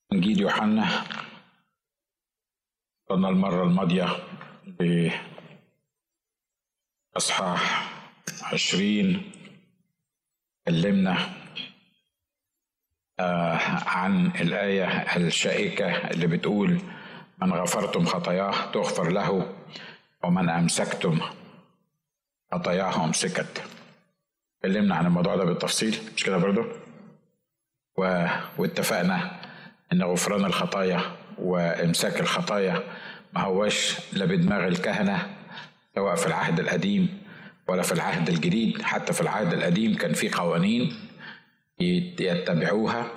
إنجيل يوحنا قلنا المرة الماضية بأصحاح عشرين اتكلمنا آه عن الآية الشائكة اللي بتقول من غفرتم خطاياه تغفر له ومن أمسكتم خطاياه أمسكت اتكلمنا عن الموضوع ده بالتفصيل مش كده برضه و... واتفقنا ان غفران الخطايا وامساك الخطايا ما هوش لا بدماغ الكهنه سواء في العهد القديم ولا في العهد الجديد حتى في العهد القديم كان في قوانين يتبعوها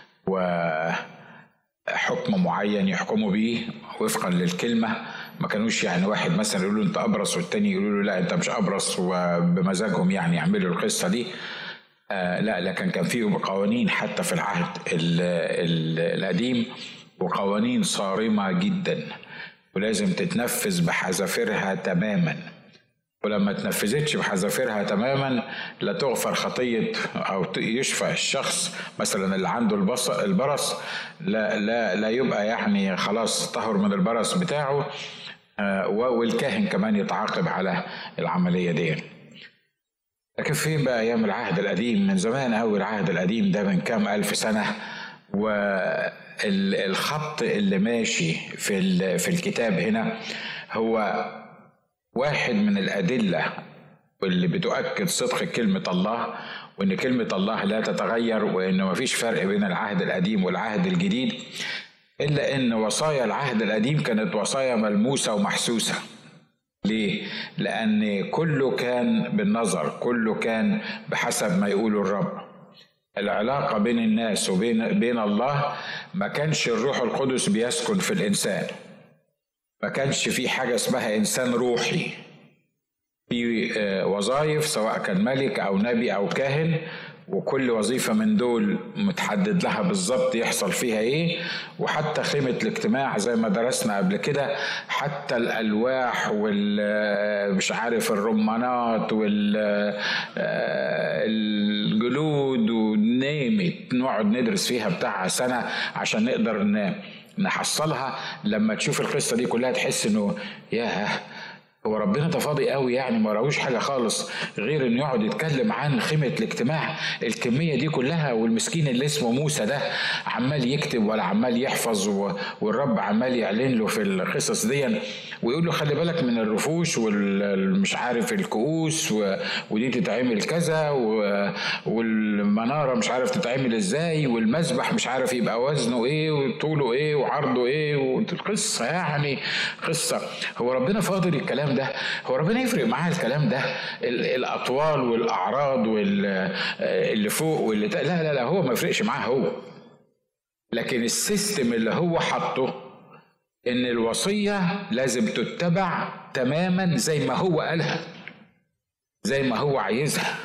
وحكم معين يحكموا بيه وفقا للكلمه ما كانوش يعني واحد مثلا يقول له انت ابرص والتاني يقولوا له لا انت مش ابرص وبمزاجهم يعني يعملوا القصه دي آه لا لكن كان فيه قوانين حتى في العهد ال ال القديم وقوانين صارمة جدا ولازم تتنفذ بحذافيرها تماما ولما تنفذتش بحذافيرها تماما لا تغفر خطية أو يشفى الشخص مثلا اللي عنده البص البرص لا لا لا يبقى يعني خلاص طهر من البرص بتاعه آه والكاهن كمان يتعاقب على العملية دي لكن فين بقى ايام العهد القديم من زمان قوي العهد القديم ده من كام الف سنه والخط اللي ماشي في في الكتاب هنا هو واحد من الادله واللي بتؤكد صدق كلمه الله وان كلمه الله لا تتغير وان مفيش فرق بين العهد القديم والعهد الجديد الا ان وصايا العهد القديم كانت وصايا ملموسه ومحسوسه ليه؟ لأن كله كان بالنظر، كله كان بحسب ما يقوله الرب. العلاقة بين الناس وبين بين الله ما كانش الروح القدس بيسكن في الإنسان. ما كانش في حاجة اسمها إنسان روحي. في وظائف سواء كان ملك أو نبي أو كاهن وكل وظيفة من دول متحدد لها بالظبط يحصل فيها ايه وحتى خيمة الاجتماع زي ما درسنا قبل كده حتى الألواح وال مش عارف الرمانات والجلود ونيمت نقعد ندرس فيها بتاع سنة عشان نقدر نحصلها لما تشوف القصة دي كلها تحس انه ياه هو ربنا ده فاضي قوي يعني ما راهوش حاجه خالص غير انه يقعد يتكلم عن خيمه الاجتماع الكميه دي كلها والمسكين اللي اسمه موسى ده عمال يكتب ولا عمال يحفظ والرب عمال يعلن له في القصص دي ويقول له خلي بالك من الرفوش والمش عارف الكؤوس ودي تتعمل كذا والمناره مش عارف تتعمل ازاي والمذبح مش عارف يبقى وزنه ايه وطوله ايه وعرضه ايه والقصه يعني قصه هو ربنا فاضل الكلام ده هو ربنا يفرق معاه الكلام ده الاطوال والاعراض واللي فوق واللي لا لا لا هو ما يفرقش معاه هو لكن السيستم اللي هو حطه ان الوصيه لازم تتبع تماما زي ما هو قالها زي ما هو عايزها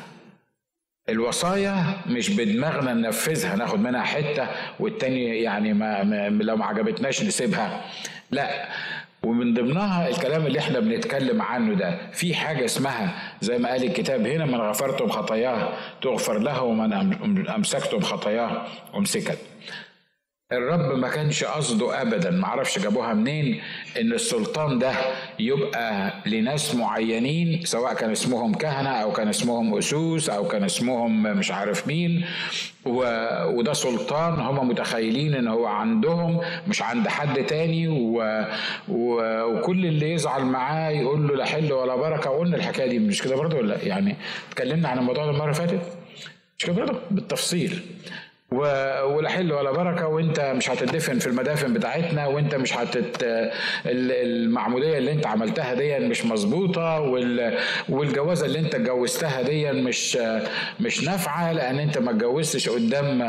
الوصايا مش بدماغنا ننفذها ناخد منها حته والتاني يعني ما, ما لو ما عجبتناش نسيبها لا ومن ضمنها الكلام اللي احنا بنتكلم عنه ده في حاجه اسمها زي ما قال الكتاب هنا من غفرتم خطاياه تغفر له ومن امسكتم خطاياه امسكت الرب ما كانش قصده ابدا معرفش جابوها منين ان السلطان ده يبقى لناس معينين سواء كان اسمهم كهنه او كان اسمهم اسوس او كان اسمهم مش عارف مين و... وده سلطان هم متخيلين ان هو عندهم مش عند حد تاني و... و... وكل اللي يزعل معاه يقول له لا حل ولا بركه وقلنا الحكايه دي مش كده برضه ولا يعني اتكلمنا عن الموضوع ده المره اللي فاتت مش كده برضه بالتفصيل ولا حل ولا بركه وانت مش هتدفن في المدافن بتاعتنا وانت مش هتت المعموديه اللي انت عملتها دي مش مظبوطه والجوازه اللي انت اتجوزتها دي مش مش نافعه لان انت ما اتجوزتش قدام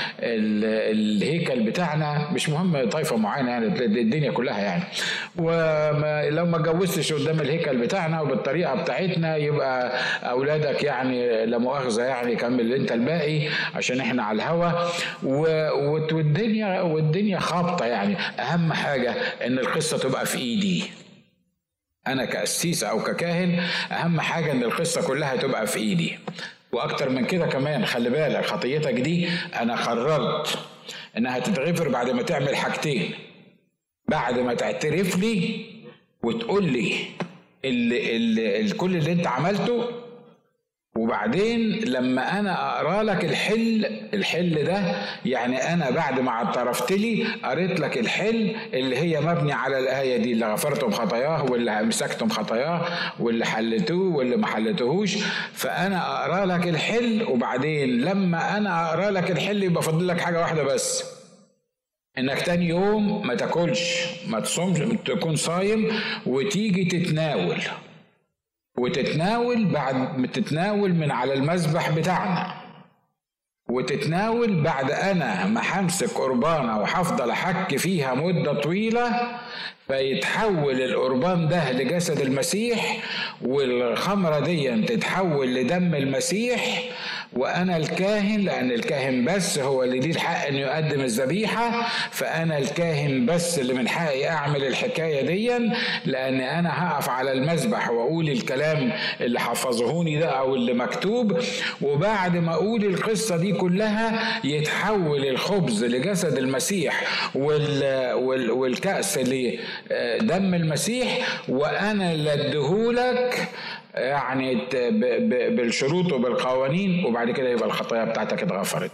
الهيكل بتاعنا مش مهم طائفه معينه يعني الدنيا كلها يعني ولو ما اتجوزتش قدام الهيكل بتاعنا وبالطريقه بتاعتنا يبقى اولادك يعني لا مؤاخذه يعني كمل انت الباقي عشان احنا على الهوا والدنيا والدنيا خابطه يعني اهم حاجه ان القصه تبقى في ايدي انا كقسيس او ككاهن اهم حاجه ان القصه كلها تبقى في ايدي واكتر من كده كمان خلي بالك خطيتك دي انا قررت انها تتغفر بعد ما تعمل حاجتين بعد ما تعترف لي وتقول لي اللي اللي كل اللي انت عملته وبعدين لما انا اقرا لك الحل الحل ده يعني انا بعد ما اعترفت لي قريت لك الحل اللي هي مبني على الايه دي اللي غفرتم خطاياه واللي امسكتم خطاياه واللي حلتوه واللي ما حلتوهوش فانا اقرا لك الحل وبعدين لما انا اقرا لك الحل يبقى فاضل لك حاجه واحده بس انك تاني يوم ما تاكلش ما تصومش تكون صايم وتيجي تتناول وتتناول بعد ما تتناول من على المذبح بتاعنا وتتناول بعد انا ما همسك قربانه وهفضل احك فيها مده طويله فيتحول القربان ده لجسد المسيح والخمره دي تتحول لدم المسيح وانا الكاهن لان الكاهن بس هو اللي ليه الحق انه يقدم الذبيحه فانا الكاهن بس اللي من حقي اعمل الحكايه دي لان انا هقف على المذبح واقول الكلام اللي حفظهوني ده او اللي مكتوب وبعد ما اقول القصه دي كلها يتحول الخبز لجسد المسيح وال وال والكاس لدم المسيح وانا اللي اديهولك يعني بالشروط وبالقوانين وبعد كده يبقى الخطايا بتاعتك اتغفرت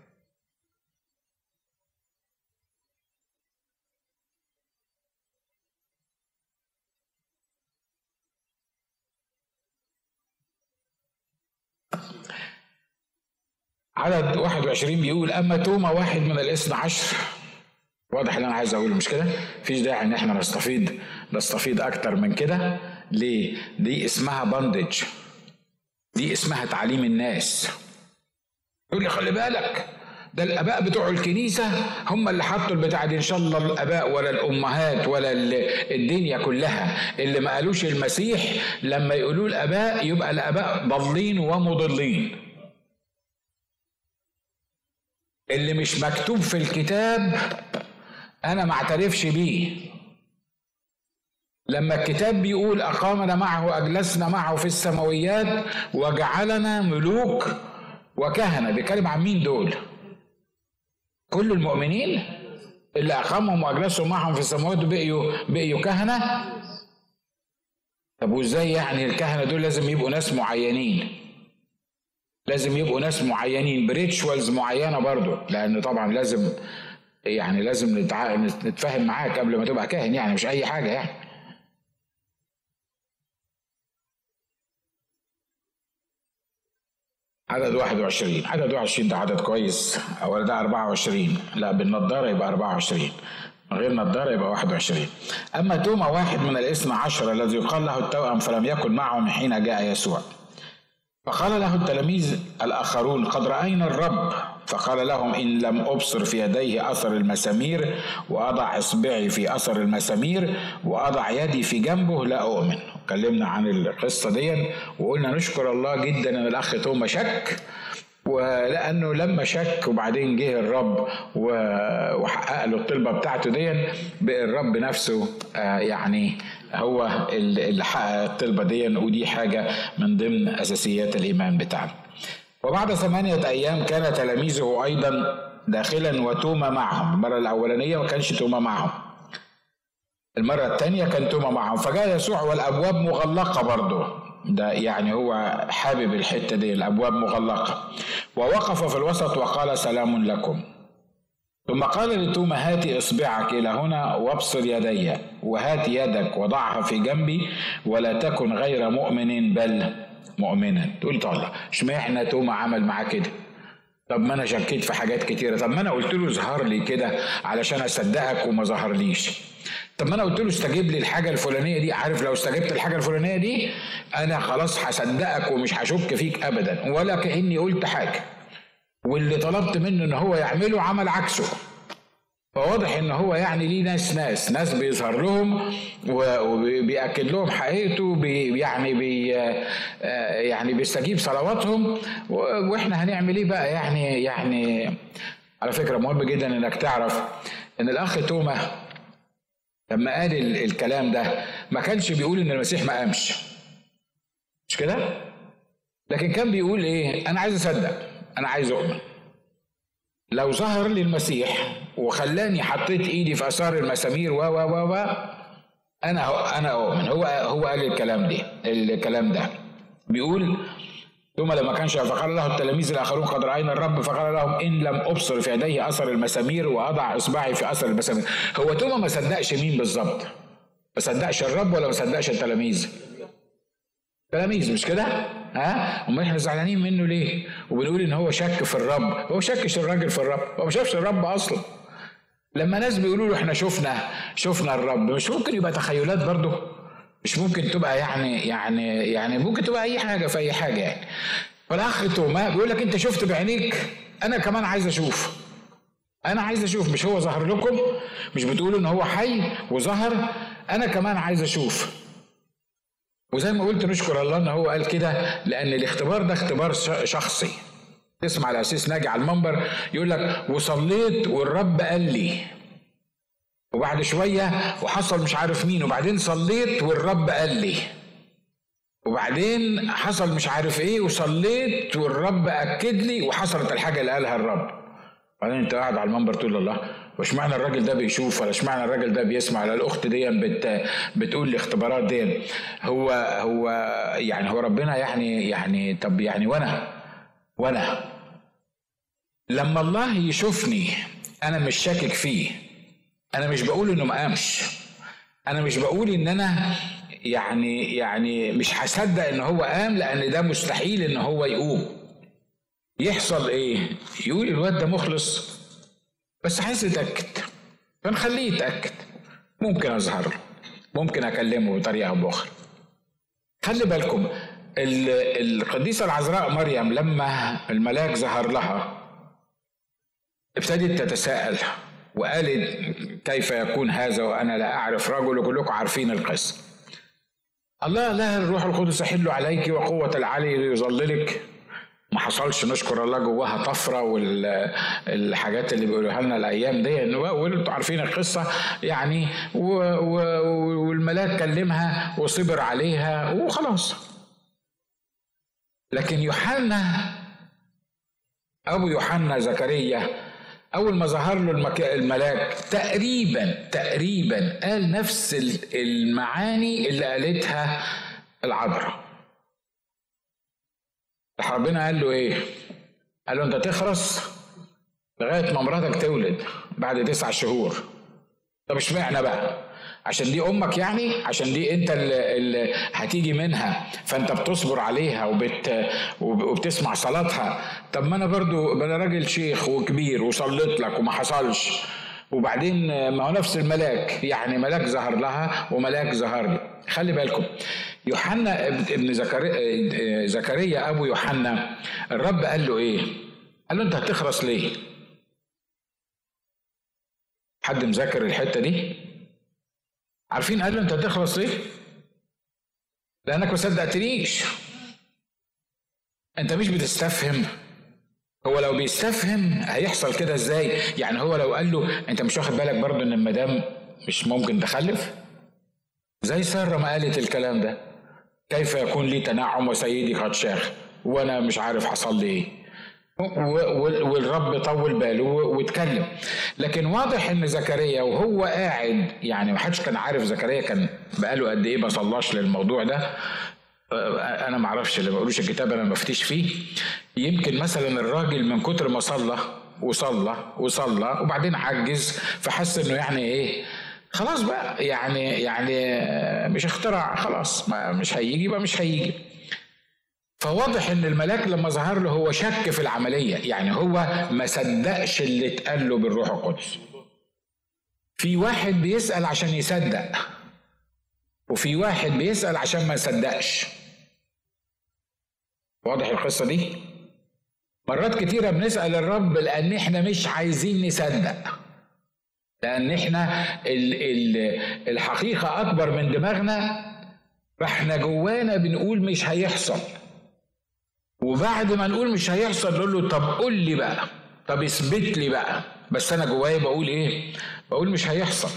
عدد 21 بيقول اما توما واحد من الاثنى عشر واضح اللي انا عايز اقوله مش كده؟ مفيش داعي ان احنا نستفيد نستفيد اكتر من كده ليه؟ دي اسمها باندج دي اسمها تعليم الناس يقول لي خلي بالك ده الاباء بتوع الكنيسه هم اللي حطوا البتاع دي ان شاء الله الاباء ولا الامهات ولا الدنيا كلها اللي ما قالوش المسيح لما يقولوا الاباء يبقى الاباء ضالين ومضلين اللي مش مكتوب في الكتاب انا ما اعترفش بيه لما الكتاب بيقول أقامنا معه أجلسنا معه في السماويات وجعلنا ملوك وكهنة بيتكلم عن مين دول؟ كل المؤمنين اللي أقامهم وأجلسوا معهم في السماوات بقيوا بقيوا كهنة طب وازاي يعني الكهنة دول لازم يبقوا ناس معينين لازم يبقوا ناس معينين بريتشوالز معينة برضو لأن طبعا لازم يعني لازم نتفاهم معاك قبل ما تبقى كاهن يعني مش أي حاجة يعني عدد 21 عدد 21 ده عدد كويس او ده 24 لا بالنضاره يبقى 24 من غير نضاره يبقى 21 اما توما واحد من الاثنى عشر الذي يقال له التوأم فلم يكن معهم حين جاء يسوع فقال له التلاميذ الاخرون قد راينا الرب فقال لهم ان لم ابصر في يديه اثر المسامير واضع اصبعي في اثر المسامير واضع يدي في جنبه لا اؤمن اتكلمنا عن القصه دي وقلنا نشكر الله جدا ان الاخ توما شك ولانه لما شك وبعدين جه الرب وحقق له الطلبه بتاعته دي بقى الرب نفسه آه، يعني هو اللي حقق الطلبه دي ودي حاجه من ضمن اساسيات الايمان بتاعنا. وبعد ثمانيه ايام كان تلاميذه ايضا داخلا وتوما معهم المره الاولانيه ما كانش توما معهم المرة الثانية كان توما معهم فجاء يسوع والأبواب مغلقة برضه ده يعني هو حابب الحتة دي الأبواب مغلقة ووقف في الوسط وقال سلام لكم ثم قال لتوما هات إصبعك إلى هنا وابصر يدي وهات يدك وضعها في جنبي ولا تكن غير مؤمن بل مؤمنا تقول طالع اشمعنى توما عمل معاه كده طب ما انا شكيت في حاجات كتيره طب ما انا قلت له ظهر لي كده علشان اصدقك وما ظهرليش طب ما انا قلت له استجيب لي الحاجه الفلانيه دي عارف لو استجبت الحاجه الفلانيه دي انا خلاص هصدقك ومش هشك فيك ابدا ولا كاني قلت حاجه واللي طلبت منه ان هو يعمله عمل عكسه فواضح ان هو يعني ليه ناس ناس ناس بيظهر لهم وبياكد لهم حقيقته بي يعني بي يعني بيستجيب صلواتهم واحنا هنعمل ايه بقى يعني يعني على فكره مهم جدا انك تعرف ان الاخ توما لما قال الكلام ده ما كانش بيقول ان المسيح ما قامش مش كده لكن كان بيقول ايه انا عايز اصدق انا عايز اؤمن لو ظهر لي المسيح وخلاني حطيت ايدي في اثار المسامير و و و و انا انا اؤمن هو هو قال الكلام ده الكلام ده بيقول ثم لما كان فقال له التلاميذ الاخرون قد راينا الرب فقال لهم ان لم ابصر في يديه اثر المسامير واضع اصبعي في اثر المسامير هو توما ما صدقش مين بالظبط ما صدقش الرب ولا ما صدقش التلاميذ تلاميذ مش كده ها امال احنا زعلانين منه ليه وبنقول ان هو شك في الرب هو شكش الراجل في الرب هو ما شافش الرب اصلا لما ناس بيقولوا له احنا شفنا شفنا الرب مش ممكن يبقى تخيلات برضه مش ممكن تبقى يعني يعني يعني ممكن تبقى اي حاجه في اي حاجه يعني فالاخ توما بيقول لك انت شفت بعينيك انا كمان عايز اشوف انا عايز اشوف مش هو ظهر لكم مش بتقولوا ان هو حي وظهر انا كمان عايز اشوف وزي ما قلت نشكر الله ان هو قال كده لان الاختبار ده اختبار شخصي تسمع على اساس ناجي على المنبر يقول لك وصليت والرب قال لي وبعد شويه وحصل مش عارف مين وبعدين صليت والرب قال لي وبعدين حصل مش عارف ايه وصليت والرب اكد لي وحصلت الحاجه اللي قالها الرب بعدين انت قاعد على المنبر تقول الله وش معنى الراجل ده بيشوف ولا معنى الراجل ده بيسمع ولا الاخت دي بت بتقول الاختبارات دي هو هو يعني هو ربنا يعني يعني طب يعني وانا وانا لما الله يشوفني انا مش شاكك فيه انا مش بقول انه ما قامش انا مش بقول ان انا يعني يعني مش هصدق ان هو قام لان ده مستحيل ان هو يقوم يحصل ايه يقول الواد ده مخلص بس عايز يتاكد فنخليه يتاكد ممكن اظهر له ممكن اكلمه بطريقه او باخرى خلي بالكم القديسه العذراء مريم لما الملاك ظهر لها ابتدت تتساءل وقالت كيف يكون هذا وانا لا اعرف رجل وكلكم عارفين القصه الله لا الروح القدس يحل عليك وقوه العلي يظللك ما حصلش نشكر الله جواها طفره والحاجات اللي بيقولوها لنا الايام دي وانتوا عارفين القصه يعني والملاك كلمها وصبر عليها وخلاص لكن يوحنا ابو يوحنا زكريا اول ما ظهر له الملاك تقريبا تقريبا قال نفس المعاني اللي قالتها العذراء ربنا قال له ايه قال له انت تخرس لغايه ما مراتك تولد بعد تسع شهور طب اشمعنى بقى عشان دي امك يعني عشان دي انت اللي, اللي هتيجي منها فانت بتصبر عليها وبت وبتسمع صلاتها طب ما انا برضو انا راجل شيخ وكبير وصليت لك وما حصلش وبعدين ما هو نفس الملاك يعني ملاك ظهر لها وملاك ظهر لي خلي بالكم يوحنا ابن زكريا زكريا ابو يوحنا الرب قال له ايه قال له انت هتخرس ليه حد مذاكر الحته دي عارفين قال له انت هتخلص ليه لانك ما صدقتنيش انت مش بتستفهم هو لو بيستفهم هيحصل كده ازاي يعني هو لو قال له انت مش واخد بالك برضه ان المدام مش ممكن تخلف زي سارة ما قالت الكلام ده كيف يكون لي تنعم وسيدي قد شاخ وانا مش عارف حصل لي ايه والرب طول باله واتكلم لكن واضح ان زكريا وهو قاعد يعني ما حدش كان عارف زكريا كان بقاله قد ايه ما صلاش للموضوع ده انا ما اعرفش اللي بقولوش الكتاب انا بفتيش فيه يمكن مثلا الراجل من كتر ما صلى وصلى وصلى وبعدين عجز فحس انه يعني ايه خلاص بقى يعني يعني مش اخترع خلاص ما مش هيجي يبقى مش هيجي فواضح ان الملاك لما ظهر له هو شك في العمليه يعني هو ما صدقش اللي اتقال له بالروح القدس في واحد بيسال عشان يصدق وفي واحد بيسال عشان ما يصدقش واضح القصه دي مرات كتيره بنسال الرب لان احنا مش عايزين نصدق لان احنا ال ال الحقيقه اكبر من دماغنا فاحنا جوانا بنقول مش هيحصل وبعد ما نقول مش هيحصل نقول له طب قول لي بقى طب اثبت لي بقى بس انا جوايا بقول ايه بقول مش هيحصل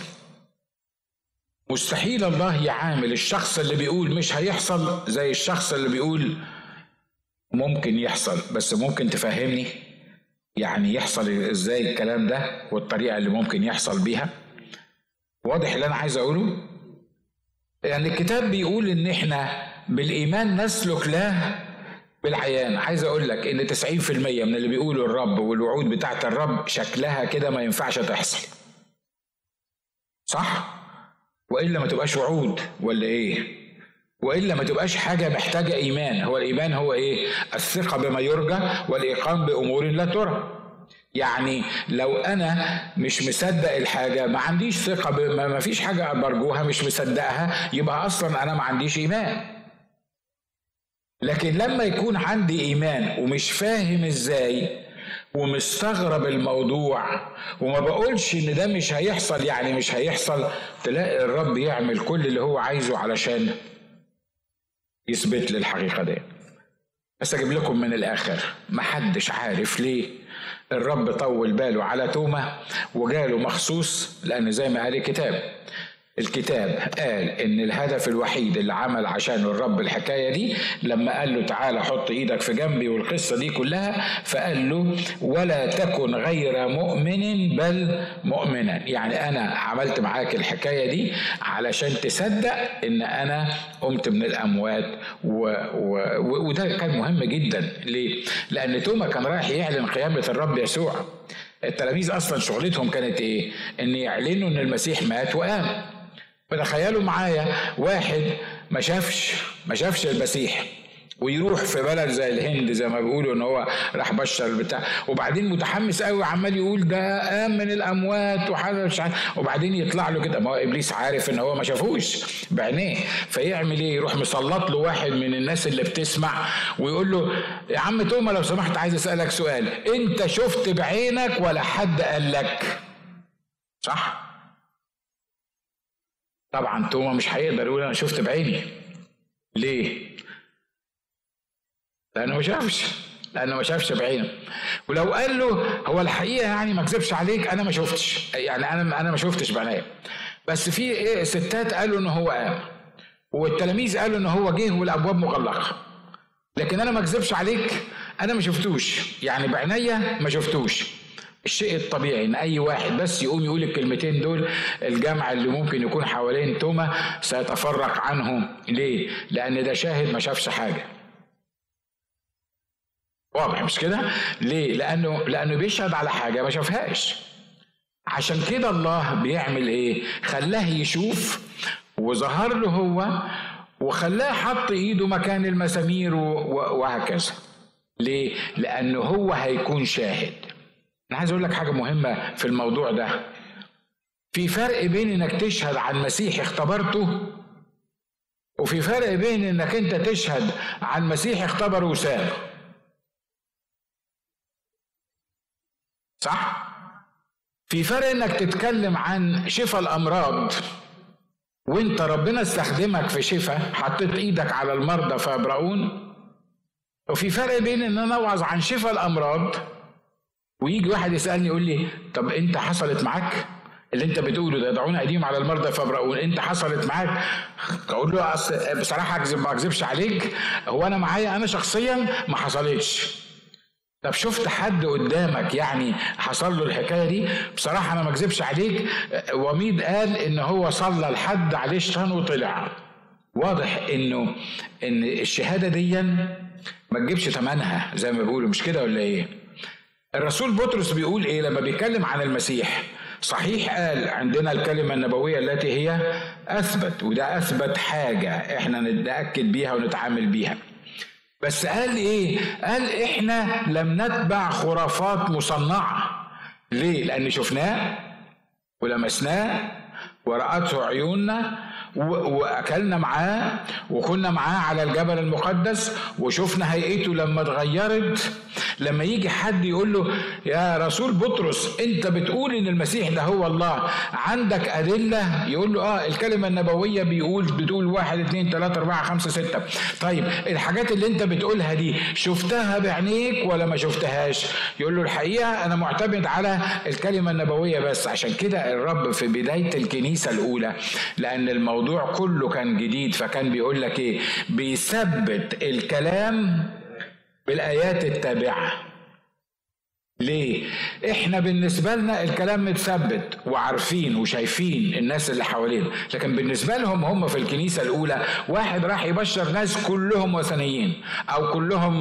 مستحيل الله يعامل الشخص اللي بيقول مش هيحصل زي الشخص اللي بيقول ممكن يحصل بس ممكن تفهمني يعني يحصل ازاي الكلام ده والطريقه اللي ممكن يحصل بيها واضح اللي انا عايز اقوله يعني الكتاب بيقول ان احنا بالايمان نسلك لا بالعيان عايز اقول لك ان 90% من اللي بيقولوا الرب والوعود بتاعت الرب شكلها كده ما ينفعش تحصل صح والا ما تبقاش وعود ولا ايه والا ما تبقاش حاجه محتاجه ايمان هو الايمان هو ايه الثقه بما يرجى والايقان بامور لا ترى يعني لو انا مش مصدق الحاجه ما عنديش ثقه ما فيش حاجه برجوها مش مصدقها يبقى اصلا انا ما عنديش ايمان لكن لما يكون عندي ايمان ومش فاهم ازاي ومستغرب الموضوع وما بقولش ان ده مش هيحصل يعني مش هيحصل تلاقي الرب يعمل كل اللي هو عايزه علشان يثبت لي الحقيقة دي بس أجيب لكم من الآخر محدش عارف ليه الرب طول باله على تومة وجاله مخصوص لأن زي ما قال الكتاب الكتاب قال ان الهدف الوحيد اللي عمل عشانه الرب الحكايه دي لما قال له تعالى حط ايدك في جنبي والقصه دي كلها فقال له ولا تكن غير مؤمن بل مؤمنا يعني انا عملت معاك الحكايه دي علشان تصدق ان انا قمت من الاموات و... و... وده كان مهم جدا ليه؟ لان توما كان رايح يعلن قيامه الرب يسوع التلاميذ اصلا شغلتهم كانت ايه؟ ان يعلنوا ان المسيح مات وقام فتخيلوا معايا واحد ما شافش ما شافش المسيح ويروح في بلد زي الهند زي ما بيقولوا ان هو راح بشر البتاع وبعدين متحمس قوي وعمال يقول ده قام من الاموات وحاجه مش عارف وبعدين يطلع له كده ما هو ابليس عارف ان هو ما شافوش بعينيه فيعمل ايه يروح مسلط له واحد من الناس اللي بتسمع ويقول له يا عم توما لو سمحت عايز اسالك سؤال انت شفت بعينك ولا حد قال لك صح طبعا توما مش هيقدر يقول انا شفت بعيني ليه لانه ما شافش لانه ما شافش بعينه ولو قال له هو الحقيقه يعني ما اكذبش عليك انا ما شفتش يعني انا انا ما شفتش بعينيا بس في ايه ستات قالوا ان هو قام والتلاميذ قالوا ان هو جه والابواب مغلقه لكن انا ما اكذبش عليك انا ما شفتوش يعني بعينيا ما شفتوش الشيء الطبيعي ان اي واحد بس يقوم يقول الكلمتين دول الجمع اللي ممكن يكون حوالين توما سيتفرق عنهم ليه لان ده شاهد ما شافش حاجه واضح مش كده ليه لانه لانه بيشهد على حاجه ما شافهاش عشان كده الله بيعمل ايه خلاه يشوف وظهر له هو وخلاه حط ايده مكان المسامير وهكذا ليه لانه هو هيكون شاهد انا عايز اقول لك حاجه مهمه في الموضوع ده في فرق بين انك تشهد عن مسيح اختبرته وفي فرق بين انك انت تشهد عن مسيح اختبره وساب صح في فرق انك تتكلم عن شفاء الامراض وانت ربنا استخدمك في شفاء حطيت ايدك على المرضى فيبرؤون وفي فرق بين ان انا اوعظ عن شفاء الامراض ويجي واحد يسالني يقول لي طب انت حصلت معاك اللي انت بتقوله ده دعونا قديم على المرضى فابرؤون انت حصلت معاك اقول له بصراحه اكذب ما اكذبش عليك هو انا معايا انا شخصيا ما حصلتش طب شفت حد قدامك يعني حصل له الحكايه دي بصراحه انا ما اكذبش عليك وميد قال ان هو صلى لحد عليه شيطان وطلع واضح انه ان الشهاده دي ما تجيبش ثمنها زي ما بيقولوا مش كده ولا ايه الرسول بطرس بيقول ايه لما بيتكلم عن المسيح صحيح قال عندنا الكلمة النبوية التي هي أثبت وده أثبت حاجة إحنا نتأكد بيها ونتعامل بيها بس قال إيه؟ قال إحنا لم نتبع خرافات مصنعة ليه؟ لأن شفناه ولمسناه ورأته عيوننا واكلنا معاه وكنا معاه على الجبل المقدس وشفنا هيئته لما اتغيرت لما يجي حد يقول له يا رسول بطرس انت بتقول ان المسيح ده هو الله عندك ادله يقول له اه الكلمه النبويه بيقول بتقول واحد اثنين ثلاثه اربعه خمسه سته طيب الحاجات اللي انت بتقولها دي شفتها بعينيك ولا ما شفتهاش يقول له الحقيقه انا معتمد على الكلمه النبويه بس عشان كده الرب في بدايه الكنيسه الاولى لان الموضوع كله كان جديد فكان بيقول لك ايه بيثبت الكلام بالايات التابعه ليه؟ احنا بالنسبة لنا الكلام متثبت وعارفين وشايفين الناس اللي حوالينا، لكن بالنسبة لهم هم في الكنيسة الأولى واحد راح يبشر ناس كلهم وثنيين أو كلهم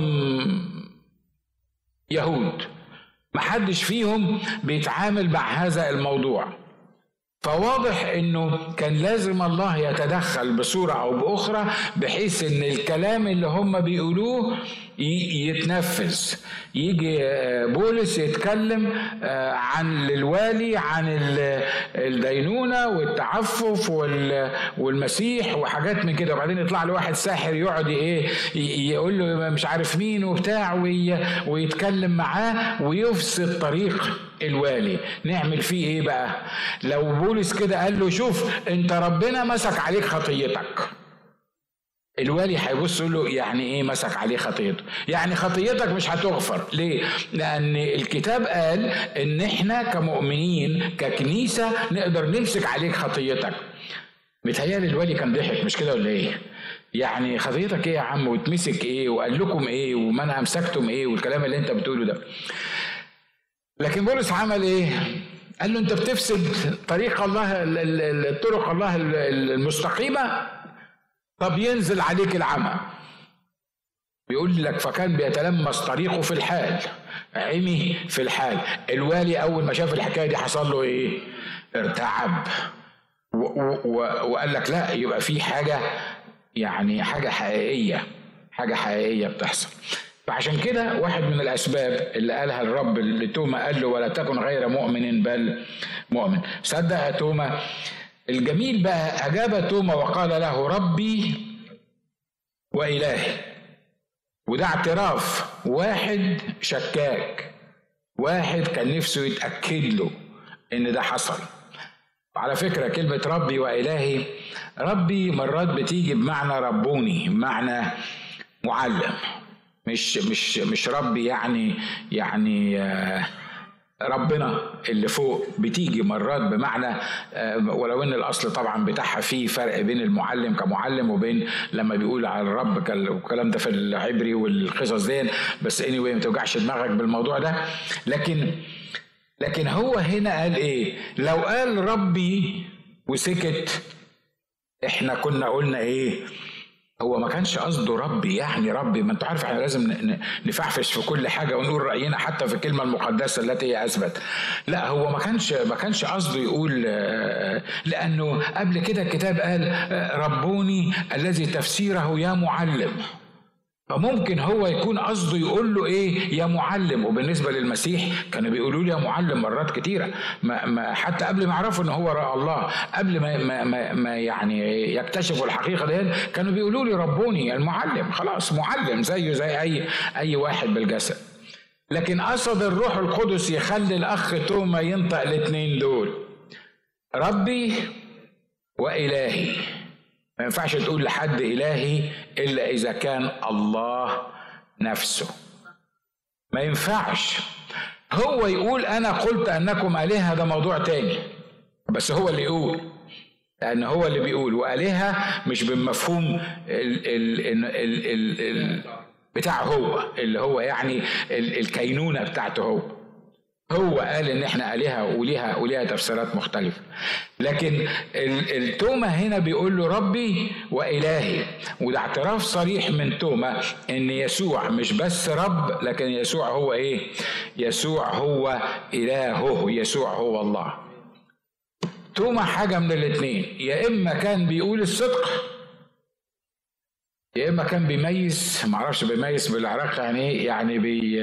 يهود. محدش فيهم بيتعامل مع هذا الموضوع. فواضح انه كان لازم الله يتدخل بصوره او باخرى بحيث ان الكلام اللي هم بيقولوه يتنفذ يجي آه، بولس يتكلم آه، عن الوالي عن الدينونه والتعفف والمسيح وحاجات من كده وبعدين يطلع له واحد ساحر يقعد ايه يقول له مش عارف مين وبتاع ويتكلم معاه ويفسد طريق الوالي نعمل فيه ايه بقى لو بولس كده قال له شوف انت ربنا مسك عليك خطيتك الوالي هيبص له يعني ايه مسك عليه خطيته يعني خطيتك مش هتغفر ليه لان الكتاب قال ان احنا كمؤمنين ككنيسه نقدر نمسك عليك خطيتك متهيألي الوالي كان ضحك مش كده ولا ايه يعني خطيتك ايه يا عم وتمسك ايه وقال لكم ايه وما امسكتم ايه والكلام اللي انت بتقوله ده لكن بولس عمل ايه قال له انت بتفسد طريق الله طرق الله المستقيمه طب ينزل عليك العمى بيقول لك فكان بيتلمس طريقه في الحال عمي في الحال الوالي اول ما شاف الحكايه دي حصل له ايه ارتعب وقال لك لا يبقى في حاجه يعني حاجه حقيقيه حاجه حقيقيه بتحصل فعشان كده واحد من الاسباب اللي قالها الرب لتوما قال له ولا تكن غير مؤمن بل مؤمن صدق توما الجميل بقى أجاب توما وقال له ربي وإلهي وده اعتراف واحد شكاك واحد كان نفسه يتأكد له إن ده حصل على فكرة كلمة ربي وإلهي ربي مرات بتيجي بمعنى ربوني بمعنى معلم مش مش مش ربي يعني يعني آه ربنا اللي فوق بتيجي مرات بمعنى آه، ولو ان الاصل طبعا بتاعها فيه فرق بين المعلم كمعلم وبين لما بيقول على الرب والكلام ده في العبري والقصص دي بس اني anyway ما توجعش دماغك بالموضوع ده لكن لكن هو هنا قال ايه لو قال ربي وسكت احنا كنا قلنا ايه هو ما كانش قصده ربي يعني ربي ما انت عارف احنا لازم نفعفش في كل حاجه ونقول راينا حتى في الكلمه المقدسه التي هي اثبت لا هو ما كانش ما كانش قصده يقول آه، لانه قبل كده الكتاب قال آه، ربوني الذي تفسيره يا معلم فممكن هو يكون قصده يقول له ايه يا معلم وبالنسبه للمسيح كانوا بيقولوا له يا معلم مرات كتيره ما ما حتى قبل ما يعرفوا ان هو رأى الله قبل ما ما, ما, ما يعني يكتشفوا الحقيقه دي كانوا بيقولوا لي ربوني المعلم خلاص معلم زيه زي اي اي واحد بالجسد لكن قصد الروح القدس يخلي الاخ توما ينطق الاثنين دول ربي والهي ما ينفعش تقول لحد إلهي إلا إذا كان الله نفسه ما ينفعش هو يقول أنا قلت أنكم آلهة ده موضوع تاني بس هو اللي يقول لأن هو اللي بيقول وآلهة مش بالمفهوم ال ال ال ال ال ال بتاع هو اللي هو يعني الكينونة بتاعته هو هو قال ان احنا الهه وليها وليها تفسيرات مختلفه لكن التومة هنا بيقول له ربي والهي وده اعتراف صريح من توما ان يسوع مش بس رب لكن يسوع هو ايه يسوع هو الهه يسوع هو الله توما حاجه من الاثنين يا اما كان بيقول الصدق يا اما كان بيميز معرفش بيميز بالعراق يعني ايه يعني بي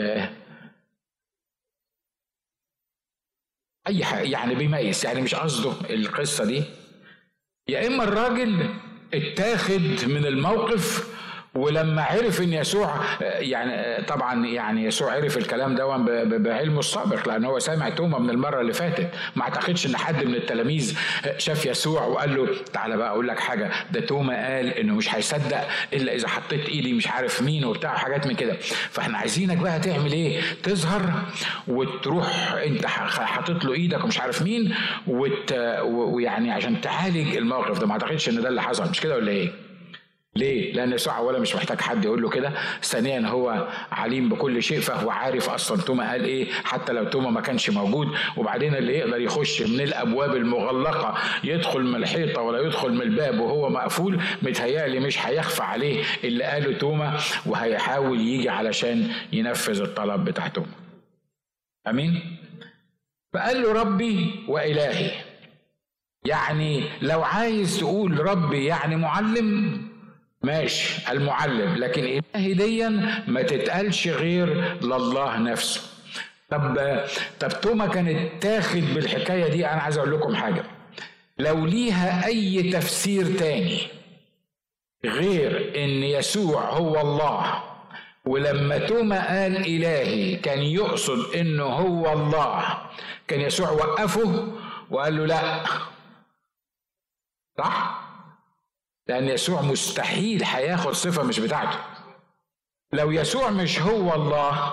اي حاجه يعني بيميز يعني مش قصده القصه دي يا اما الراجل اتاخد من الموقف ولما عرف ان يسوع يعني طبعا يعني يسوع عرف الكلام ده بعلمه السابق لان هو سامع توما من المره اللي فاتت ما اعتقدش ان حد من التلاميذ شاف يسوع وقال له تعالى بقى اقول لك حاجه ده توما قال انه مش هيصدق الا اذا حطيت ايدي مش عارف مين وبتاع حاجات من كده فاحنا عايزينك بقى تعمل ايه تظهر وتروح انت حاطط له ايدك ومش عارف مين وت... ويعني عشان تعالج الموقف ده ما اعتقدش ان ده اللي حصل مش كده ولا ايه ليه؟ لأن يسوع أولا مش محتاج حد يقول له كده، ثانيا هو عليم بكل شيء فهو عارف أصلا توما قال إيه حتى لو توما ما كانش موجود، وبعدين اللي يقدر يخش من الأبواب المغلقة يدخل من الحيطة ولا يدخل من الباب وهو مقفول متهيألي مش هيخفى عليه اللي قاله توما وهيحاول يجي علشان ينفذ الطلب بتاع توما. أمين؟ فقال له ربي وإلهي. يعني لو عايز تقول ربي يعني معلم ماشي المعلم لكن إلهي ديا ما تتقالش غير لله نفسه طب طب توما كانت تاخد بالحكاية دي أنا عايز أقول لكم حاجة لو ليها أي تفسير تاني غير إن يسوع هو الله ولما توما قال إلهي كان يقصد إنه هو الله كان يسوع وقفه وقال له لا صح؟ لأن يسوع مستحيل هياخد صفة مش بتاعته لو يسوع مش هو الله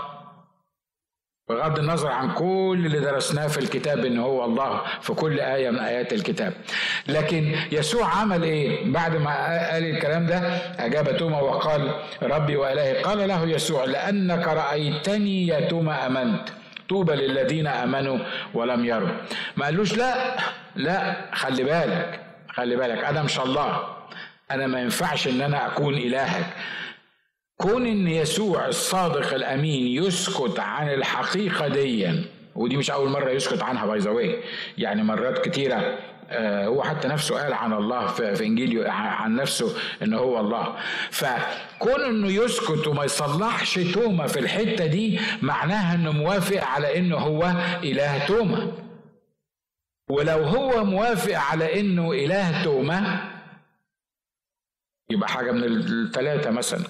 بغض النظر عن كل اللي درسناه في الكتاب ان هو الله في كل ايه من ايات الكتاب لكن يسوع عمل ايه بعد ما قال الكلام ده اجاب توما وقال ربي والهي قال له يسوع لانك رايتني يا توما امنت طوبى للذين امنوا ولم يروا ما قالوش لا لا خلي بالك خلي بالك انا مش الله انا ما ينفعش ان انا اكون الهك كون ان يسوع الصادق الامين يسكت عن الحقيقه ديا ودي مش اول مره يسكت عنها باي يعني مرات كتيره آه، هو حتى نفسه قال عن الله في انجيل عن نفسه ان هو الله فكون انه يسكت وما يصلحش توما في الحته دي معناها انه موافق على انه هو اله توما ولو هو موافق على انه اله توما يبقى حاجه من الثلاثه مثلا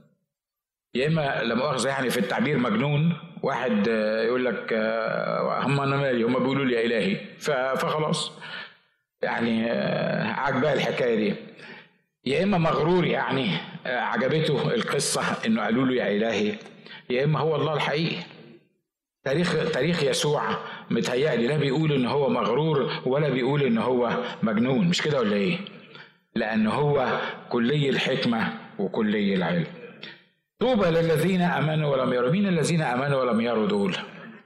يا اما لا مؤاخذه يعني في التعبير مجنون واحد يقول لك آه، هم انا مالي هم بيقولوا لي يا الهي فخلاص يعني آه، عجبها الحكايه دي يا اما مغرور يعني آه، عجبته القصه انه قالوا له يا الهي يا اما هو الله الحقيقي تاريخ تاريخ يسوع متهيألي لا بيقول ان هو مغرور ولا بيقول ان هو مجنون مش كده ولا ايه؟ لان هو كلي الحكمه وكلي العلم. طوبى للذين امنوا ولم يروا مين الذين امنوا ولم يروا دول؟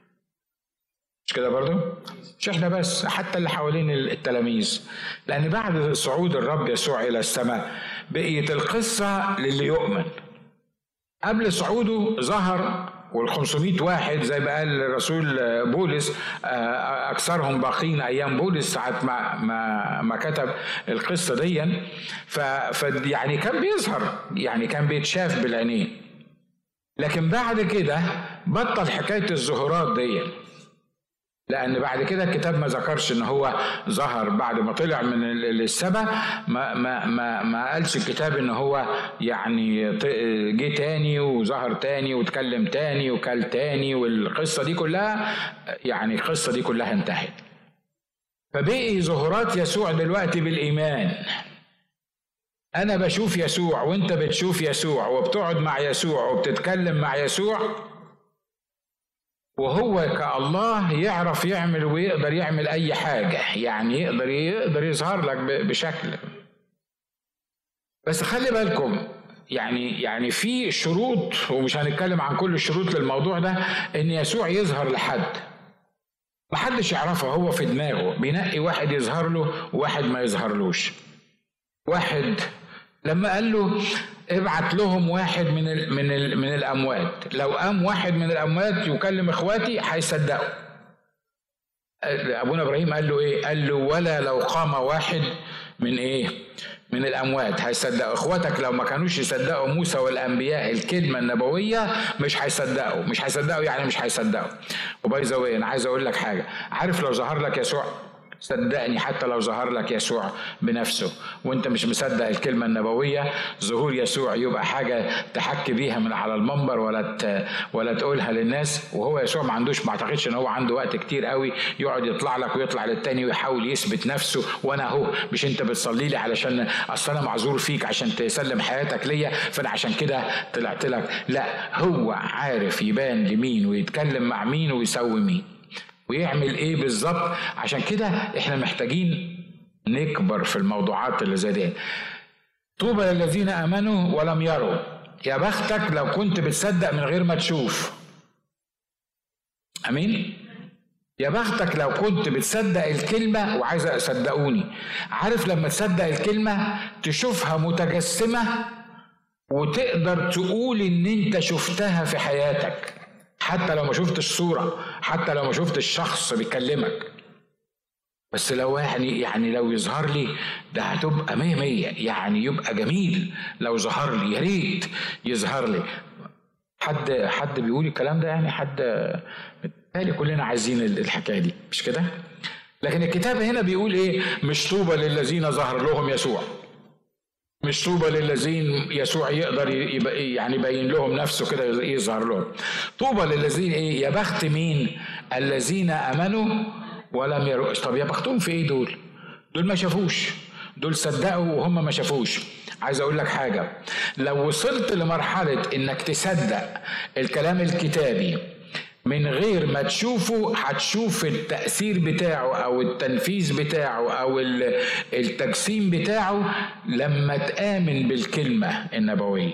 مش كده برضو؟ مش احنا بس حتى اللي حوالين التلاميذ لان بعد صعود الرب يسوع الى السماء بقيت القصه للي يؤمن قبل صعوده ظهر وال 500 واحد زي ما قال الرسول بولس آه، اكثرهم باقين ايام بولس ساعه ما ما ما كتب القصه دي ف يعني كان بيظهر يعني كان بيتشاف بالعينين لكن بعد كده بطل حكايه الظهورات دي لان بعد كده الكتاب ما ذكرش ان هو ظهر بعد ما طلع من السبا ما ما ما ما قالش الكتاب ان هو يعني جه تاني وظهر تاني واتكلم تاني وكل تاني والقصه دي كلها يعني القصه دي كلها انتهت فبقي ظهورات يسوع دلوقتي بالايمان انا بشوف يسوع وانت بتشوف يسوع وبتقعد مع يسوع وبتتكلم مع يسوع وهو كالله يعرف يعمل ويقدر يعمل اي حاجه يعني يقدر يقدر يظهر لك بشكل بس خلي بالكم يعني يعني في شروط ومش هنتكلم عن كل الشروط للموضوع ده ان يسوع يظهر لحد محدش يعرفه هو في دماغه بينقي واحد يظهر له وواحد ما يظهرلوش واحد لما قال له ابعت لهم واحد من ال من ال من الاموات لو قام واحد من الاموات يكلم اخواتي هيصدقوا ابونا ابراهيم قال له ايه قال له ولا لو قام واحد من ايه من الاموات هيصدقوا اخواتك لو ما كانوش يصدقوا موسى والانبياء الكلمه النبويه مش هيصدقوا مش هيصدقوا يعني مش هيصدقوا وباي ذا انا عايز اقول لك حاجه عارف لو ظهر لك يسوع صدقني حتى لو ظهر لك يسوع بنفسه وانت مش مصدق الكلمه النبويه ظهور يسوع يبقى حاجه تحكي بيها من على المنبر ولا ولا تقولها للناس وهو يسوع ما عندوش ما اعتقدش ان هو عنده وقت كتير قوي يقعد يطلع لك ويطلع للتاني ويحاول يثبت نفسه وانا اهو مش انت بتصلي لي علشان اصل انا معذور فيك عشان تسلم حياتك ليا فانا عشان كده طلعت لك لا هو عارف يبان لمين ويتكلم مع مين ويسوي مين ويعمل ايه بالظبط عشان كده احنا محتاجين نكبر في الموضوعات اللي زي دي طوبى للذين امنوا ولم يروا يا بختك لو كنت بتصدق من غير ما تشوف امين يا بختك لو كنت بتصدق الكلمة وعايز صدقوني عارف لما تصدق الكلمة تشوفها متجسمة وتقدر تقول ان انت شفتها في حياتك حتى لو ما شفتش صورة حتى لو ما شفتش شخص بيكلمك بس لو يعني يعني لو يظهر لي ده هتبقى مية مية يعني يبقى جميل لو ظهر لي يا ريت يظهر لي حد حد بيقول الكلام ده يعني حد بالتالي كلنا عايزين الحكايه دي مش كده؟ لكن الكتاب هنا بيقول ايه؟ مش طوبى للذين ظهر لهم يسوع مش طوبى للذين يسوع يقدر يعني يبين لهم نفسه كده يظهر لهم طوبى للذين ايه يا بخت مين الذين امنوا ولم يروا طب يا بختهم في ايه دول دول ما شافوش دول صدقوا وهم ما شافوش عايز اقول لك حاجه لو وصلت لمرحله انك تصدق الكلام الكتابي من غير ما تشوفه هتشوف التأثير بتاعه أو التنفيذ بتاعه أو التجسيم بتاعه لما تآمن بالكلمة النبوية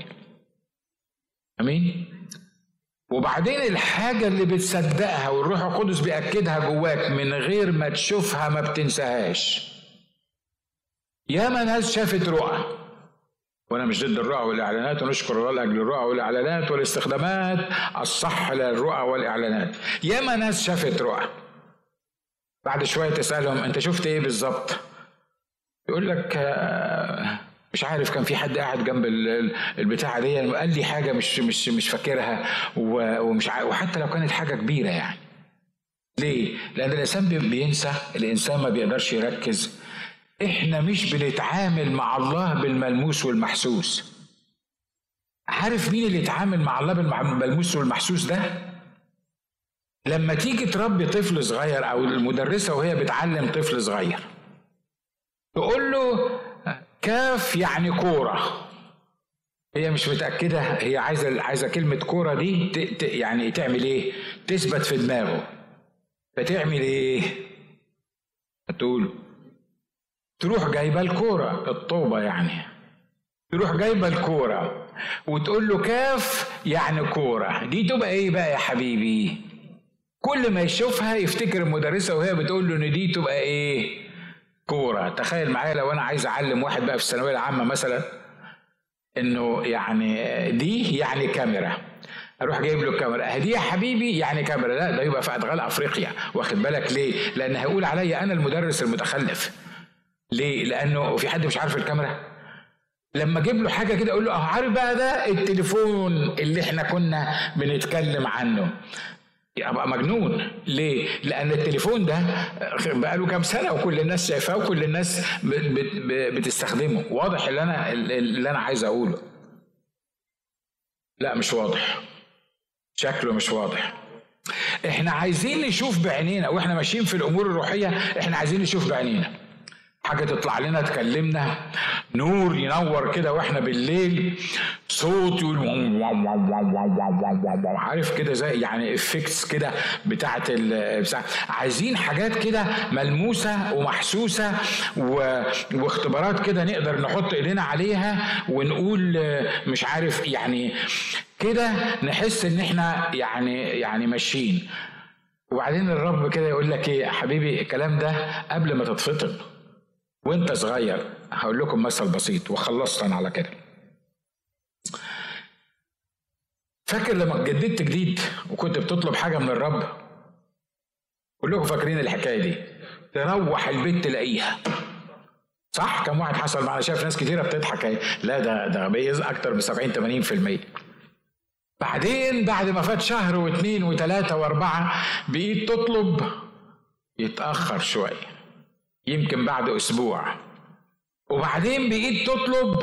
أمين؟ وبعدين الحاجة اللي بتصدقها والروح القدس بيأكدها جواك من غير ما تشوفها ما بتنساهاش ياما ناس شافت رؤى وانا مش ضد الرؤى والاعلانات ونشكر الله لاجل الرؤى والاعلانات والاستخدامات الصح للرؤى والاعلانات ياما ناس شافت رؤى بعد شويه تسالهم انت شفت ايه بالظبط يقول لك آه، مش عارف كان في حد قاعد جنب البتاعه دي قال لي حاجه مش مش مش فاكرها ومش وحتى لو كانت حاجه كبيره يعني ليه؟ لأن الإنسان بينسى الإنسان ما بيقدرش يركز احنا مش بنتعامل مع الله بالملموس والمحسوس عارف مين اللي يتعامل مع الله بالملموس والمحسوس ده لما تيجي تربي طفل صغير او المدرسه وهي بتعلم طفل صغير تقول له كاف يعني كوره هي مش متاكده هي عايزه عايزه كلمه كوره دي يعني تعمل ايه تثبت في دماغه فتعمل ايه هتقول تروح جايبه الكوره الطوبه يعني تروح جايبه الكوره وتقول له كاف يعني كوره دي تبقى ايه بقى يا حبيبي كل ما يشوفها يفتكر المدرسه وهي بتقول له ان دي تبقى ايه كوره تخيل معايا لو انا عايز اعلم واحد بقى في الثانويه العامه مثلا انه يعني دي يعني كاميرا اروح جايب له الكاميرا دي يا حبيبي يعني كاميرا لا ده يبقى في ادغال افريقيا واخد بالك ليه لان هيقول عليا انا المدرس المتخلف ليه؟ لانه في حد مش عارف الكاميرا لما اجيب له حاجه كده اقول له اه عارف بقى ده التليفون اللي احنا كنا بنتكلم عنه ابقى مجنون ليه؟ لان التليفون ده بقى له كام سنه وكل الناس شايفاه وكل الناس بتستخدمه واضح اللي انا اللي انا عايز اقوله لا مش واضح شكله مش واضح احنا عايزين نشوف بعينينا واحنا ماشيين في الامور الروحيه احنا عايزين نشوف بعينينا حاجة تطلع لنا تكلمنا نور ينور كده واحنا بالليل صوت يقول عارف كده زي يعني افكتس كده بتاعت بتاع عايزين حاجات كده ملموسة ومحسوسة و... واختبارات كده نقدر نحط ايدينا عليها ونقول مش عارف يعني كده نحس ان احنا يعني يعني ماشيين وبعدين الرب كده يقول لك ايه يا حبيبي الكلام ده قبل ما تتفطر وانت صغير هقول لكم مثل بسيط وخلصت انا على كده فاكر لما جددت جديد وكنت بتطلب حاجه من الرب كلكم فاكرين الحكايه دي تروح البيت تلاقيها صح كم واحد حصل معنا شايف ناس كتيره بتضحك اهي لا ده ده بيز اكتر من 70 80% بعدين بعد ما فات شهر واثنين وثلاثه واربعه بقيت تطلب يتاخر شويه يمكن بعد اسبوع وبعدين بقيت تطلب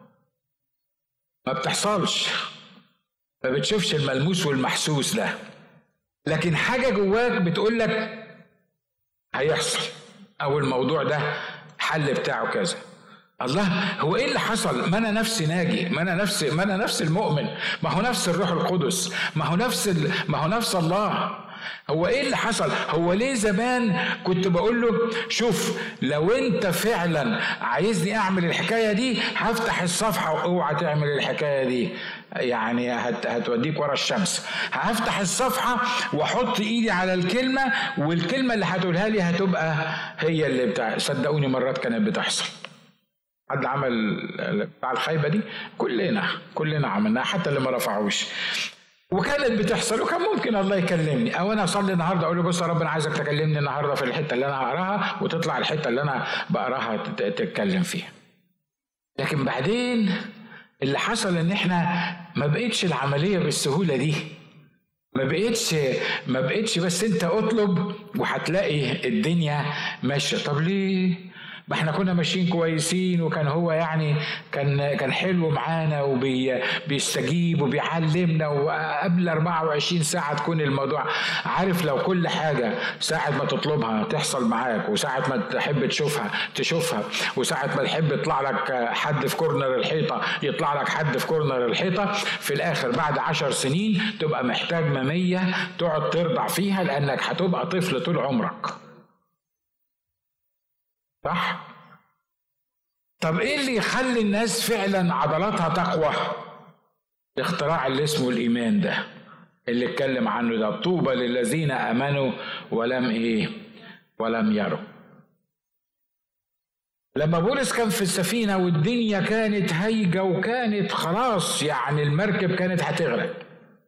ما بتحصلش ما بتشوفش الملموس والمحسوس ده لكن حاجة جواك بتقول لك هيحصل أو الموضوع ده حل بتاعه كذا الله هو ايه اللي حصل ما انا نفسي ناجي ما انا نفسي ما انا نفس المؤمن ما هو نفس الروح القدس ما هو نفس ال... ما هو نفس الله هو ايه اللي حصل هو ليه زمان كنت بقول له شوف لو انت فعلا عايزني اعمل الحكايه دي هفتح الصفحه واوعى تعمل الحكايه دي يعني هت هتوديك ورا الشمس هفتح الصفحه واحط ايدي على الكلمه والكلمه اللي هتقولها لي هتبقى هي اللي بتاع صدقوني مرات كانت بتحصل حد عمل بتاع الخيبه دي كلنا كلنا عملناها حتى اللي ما رفعوش وكانت بتحصل وكان ممكن الله يكلمني او انا اصلي النهارده اقول له بص يا رب انا عايزك تكلمني النهارده في الحته اللي انا هقراها وتطلع الحته اللي انا بقراها تتكلم فيها لكن بعدين اللي حصل ان احنا ما بقتش العمليه بالسهوله دي ما بقتش ما بقتش بس انت اطلب وهتلاقي الدنيا ماشيه طب ليه ما احنا كنا ماشيين كويسين وكان هو يعني كان كان حلو معانا وبيستجيب وبيعلمنا وقبل 24 ساعه تكون الموضوع عارف لو كل حاجه ساعه ما تطلبها تحصل معاك وساعه ما تحب تشوفها تشوفها وساعه ما تحب يطلع لك حد في كورنر الحيطه يطلع لك حد في كورنر الحيطه في الاخر بعد عشر سنين تبقى محتاج مميه تقعد ترضع فيها لانك هتبقى طفل طول عمرك صح؟ طب ايه اللي يخلي الناس فعلا عضلاتها تقوى؟ الاختراع اللي اسمه الايمان ده اللي اتكلم عنه ده طوبى للذين امنوا ولم ايه؟ ولم يروا. لما بولس كان في السفينه والدنيا كانت هايجه وكانت خلاص يعني المركب كانت هتغرق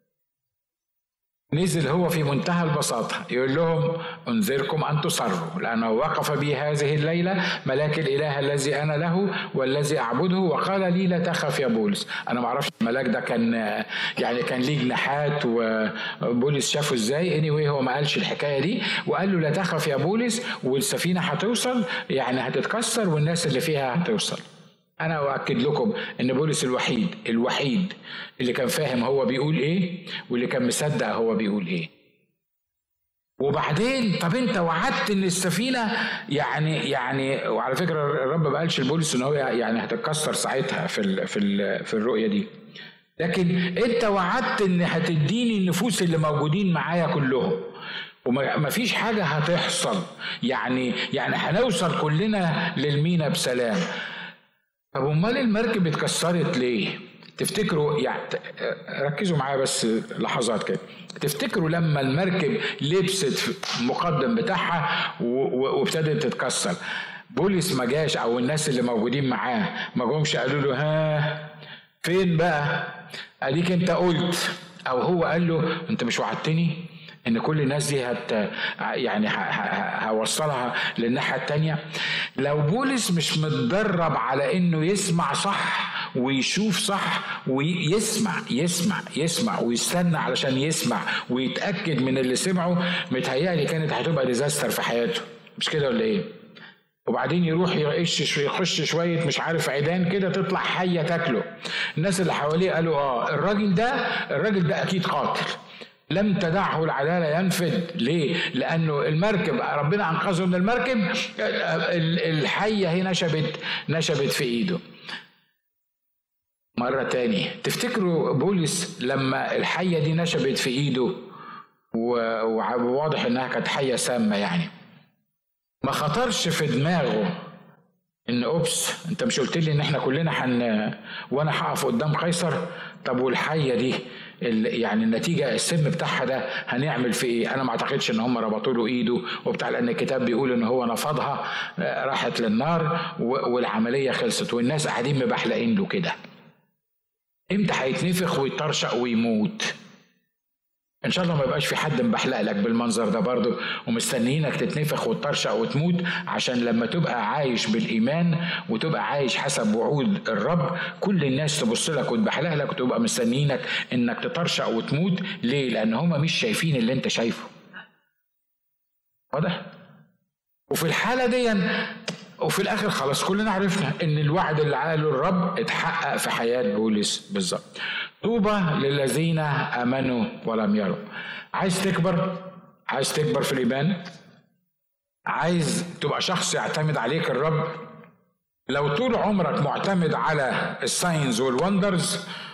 نزل هو في منتهى البساطة يقول لهم انذركم أن تصروا لأنه وقف بي هذه الليلة ملاك الإله الذي أنا له والذي أعبده وقال لي لا تخف يا بولس أنا ما أعرفش الملاك ده كان يعني كان ليه جناحات وبولس شافه إزاي anyway هو ما قالش الحكاية دي وقال له لا تخف يا بولس والسفينة هتوصل يعني هتتكسر والناس اللي فيها هتوصل انا اؤكد لكم ان بولس الوحيد الوحيد اللي كان فاهم هو بيقول ايه واللي كان مصدق هو بيقول ايه وبعدين طب انت وعدت ان السفينه يعني يعني وعلى فكره الرب ما قالش لبولس ان هو يعني هتتكسر ساعتها في ال في ال في الرؤيه دي لكن انت وعدت ان هتديني النفوس اللي موجودين معايا كلهم وما فيش حاجه هتحصل يعني يعني هنوصل كلنا للمينا بسلام طب امال المركب اتكسرت ليه؟ تفتكروا يعني ركزوا معايا بس لحظات كده تفتكروا لما المركب لبست المقدم بتاعها وابتدت تتكسر بولس ما جاش او الناس اللي موجودين معاه ما جومش قالوا له ها فين بقى اديك انت قلت او هو قال له انت مش وعدتني ان كل الناس دي هت يعني هوصلها للناحيه التانيه لو بولس مش متدرب على انه يسمع صح ويشوف صح ويسمع يسمع يسمع ويستنى علشان يسمع ويتاكد من اللي سمعه متهيألي كانت هتبقى ديزاستر في حياته مش كده ولا ايه؟ وبعدين يروح يعيش شوية يخش شوية مش عارف عيدان كده تطلع حية تاكله الناس اللي حواليه قالوا اه الراجل ده الراجل ده اكيد قاتل لم تدعه العدالة ينفد ليه؟ لأنه المركب ربنا أنقذه من المركب الحية هي نشبت نشبت في إيده مرة تاني تفتكروا بولس لما الحية دي نشبت في إيده وواضح إنها كانت حية سامة يعني ما خطرش في دماغه ان اوبس انت مش قلت لي ان احنا كلنا حن وانا هقف قدام قيصر طب والحيه دي يعني النتيجه السم بتاعها ده هنعمل في ايه؟ انا ما اعتقدش ان هم ربطوا له ايده وبتاع لان الكتاب بيقول ان هو نفضها راحت للنار والعمليه خلصت والناس قاعدين مبحلقين له كده. امتى هيتنفخ ويطرشق ويموت؟ ان شاء الله ما يبقاش في حد مبحلق لك بالمنظر ده برضه ومستنيينك تتنفخ وتطرشق وتموت عشان لما تبقى عايش بالايمان وتبقى عايش حسب وعود الرب كل الناس تبص لك وتبحلق لك وتبقى مستنيينك انك تطرشق وتموت ليه؟ لان هما مش شايفين اللي انت شايفه. واضح؟ وفي الحاله دي وفي الاخر خلاص كلنا عرفنا ان الوعد اللي قاله الرب اتحقق في حياه بولس بالظبط طوبى للذين امنوا ولم يروا عايز تكبر عايز تكبر في الايمان عايز تبقى شخص يعتمد عليك الرب لو طول عمرك معتمد على الساينز والوندرز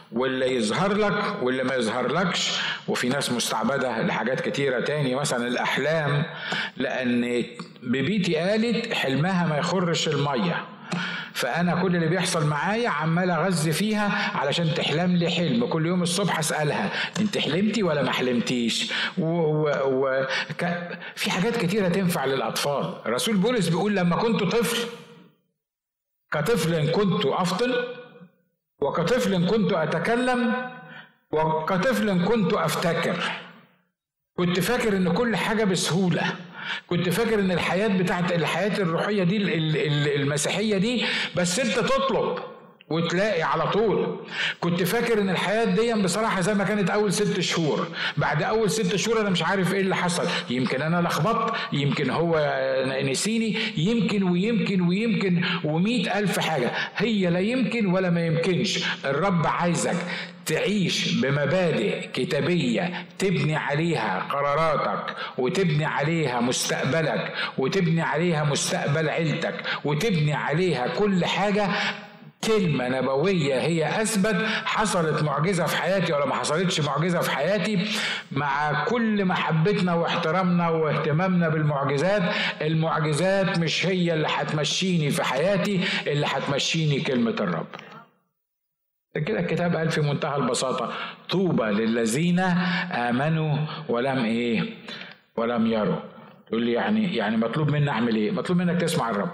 واللي يظهر لك واللي ما يظهر لكش وفي ناس مستعبدة لحاجات كتيرة تاني مثلا الأحلام لأن ببيتي قالت حلمها ما يخرش المية فانا كل اللي بيحصل معايا عمال اغذي فيها علشان تحلم لي حلم كل يوم الصبح اسالها انت حلمتي ولا ما حلمتيش و... و... و... ك... في حاجات كتيره تنفع للاطفال رسول بولس بيقول لما كنت طفل كطفل كنت افطن وكطفل كنت اتكلم وكطفل كنت افتكر كنت فاكر ان كل حاجه بسهوله كنت فاكر ان الحياه بتاعت الحياه الروحيه دي المسيحيه دي بس انت تطلب وتلاقي على طول كنت فاكر ان الحياه دي بصراحه زي ما كانت اول ست شهور بعد اول ست شهور انا مش عارف ايه اللي حصل يمكن انا لخبطت يمكن هو نسيني يمكن ويمكن ويمكن ومئة ألف حاجة هي لا يمكن ولا ما يمكنش الرب عايزك تعيش بمبادئ كتابية تبني عليها قراراتك وتبني عليها مستقبلك وتبني عليها مستقبل عيلتك وتبني عليها كل حاجة كلمة نبوية هي أثبت حصلت معجزة في حياتي ولا ما حصلتش معجزة في حياتي مع كل محبتنا واحترامنا واهتمامنا بالمعجزات المعجزات مش هي اللي هتمشيني في حياتي اللي هتمشيني كلمة الرب كده الكتاب قال في منتهى البساطة طوبى للذين آمنوا ولم إيه ولم يروا تقول لي يعني يعني مطلوب مني أعمل إيه مطلوب منك تسمع الرب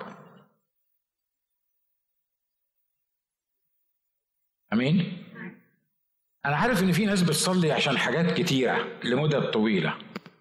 امين انا عارف ان في ناس بتصلي عشان حاجات كتيره لمدة طويله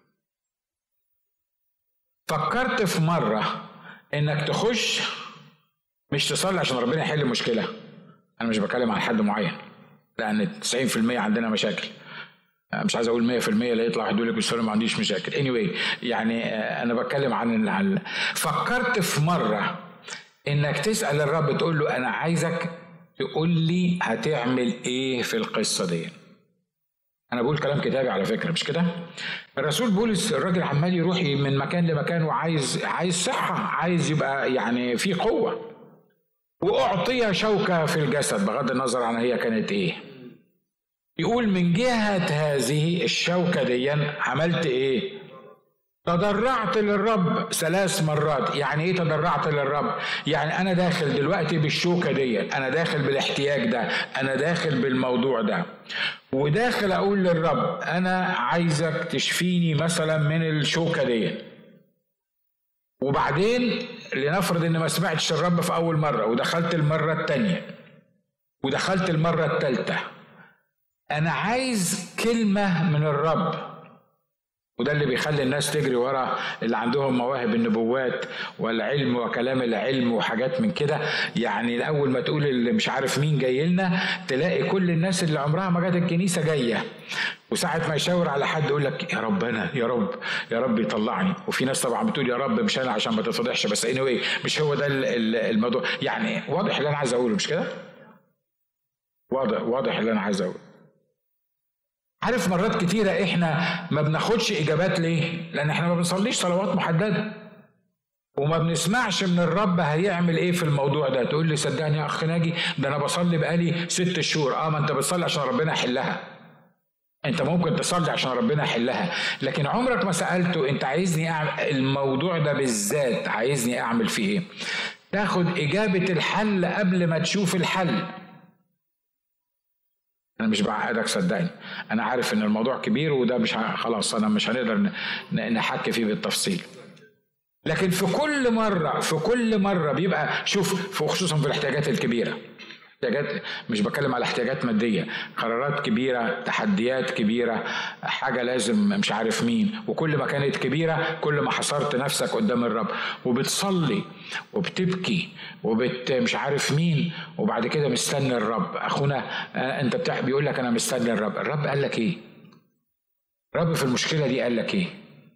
فكرت في مره انك تخش مش تصلي عشان ربنا يحل المشكله انا مش بتكلم عن حد معين لان 90% عندنا مشاكل مش عايز اقول 100% لا يطلع يقول لك ما عنديش مشاكل anyway يعني انا بتكلم عن فكرت في مره انك تسال الرب تقول له انا عايزك تقول لي هتعمل ايه في القصه دي انا بقول كلام كتابي على فكره مش كده الرسول بولس الراجل عمال يروح من مكان لمكان وعايز عايز صحه عايز يبقى يعني في قوه واعطي شوكه في الجسد بغض النظر عن هي كانت ايه يقول من جهه هذه الشوكه دي عملت ايه تضرعت للرب ثلاث مرات يعني ايه تضرعت للرب يعني انا داخل دلوقتي بالشوكه دي انا داخل بالاحتياج ده انا داخل بالموضوع ده وداخل اقول للرب انا عايزك تشفيني مثلا من الشوكه دي وبعدين لنفرض ان ما سمعتش الرب في اول مره ودخلت المره الثانيه ودخلت المره الثالثه انا عايز كلمه من الرب وده اللي بيخلي الناس تجري ورا اللي عندهم مواهب النبوات والعلم وكلام العلم وحاجات من كده يعني اول ما تقول اللي مش عارف مين جاي لنا تلاقي كل الناس اللي عمرها ما جت الكنيسه جايه وساعة ما يشاور على حد يقول لك يا رب انا يا رب يا رب يطلعني وفي ناس طبعا بتقول يا رب مش انا عشان ما تتفضحش بس اني anyway مش هو ده الموضوع يعني واضح اللي انا عايز اقوله مش كده؟ واضح واضح اللي انا عايز اقوله عارف مرات كتيرة احنا ما بناخدش اجابات ليه؟ لان احنا ما بنصليش صلوات محددة وما بنسمعش من الرب هيعمل ايه في الموضوع ده تقول لي صدقني يا اخ ناجي ده انا بصلي بقالي ست شهور اه ما انت بتصلي عشان ربنا يحلها انت ممكن تصلي عشان ربنا يحلها لكن عمرك ما سالته انت عايزني اعمل الموضوع ده بالذات عايزني اعمل فيه ايه تاخد اجابه الحل قبل ما تشوف الحل انا مش بعقدك صدقني انا عارف ان الموضوع كبير وده مش خلاص انا مش هنقدر نحكي فيه بالتفصيل لكن في كل مره في كل مره بيبقى شوف خصوصا في الاحتياجات الكبيره احتياجات مش بتكلم على احتياجات ماديه قرارات كبيره تحديات كبيره حاجه لازم مش عارف مين وكل ما كانت كبيره كل ما حصرت نفسك قدام الرب وبتصلي وبتبكي وبت مش عارف مين وبعد كده مستني الرب اخونا آه، انت بتاع بيقول لك انا مستني الرب الرب قال لك ايه الرب في المشكله دي قال لك ايه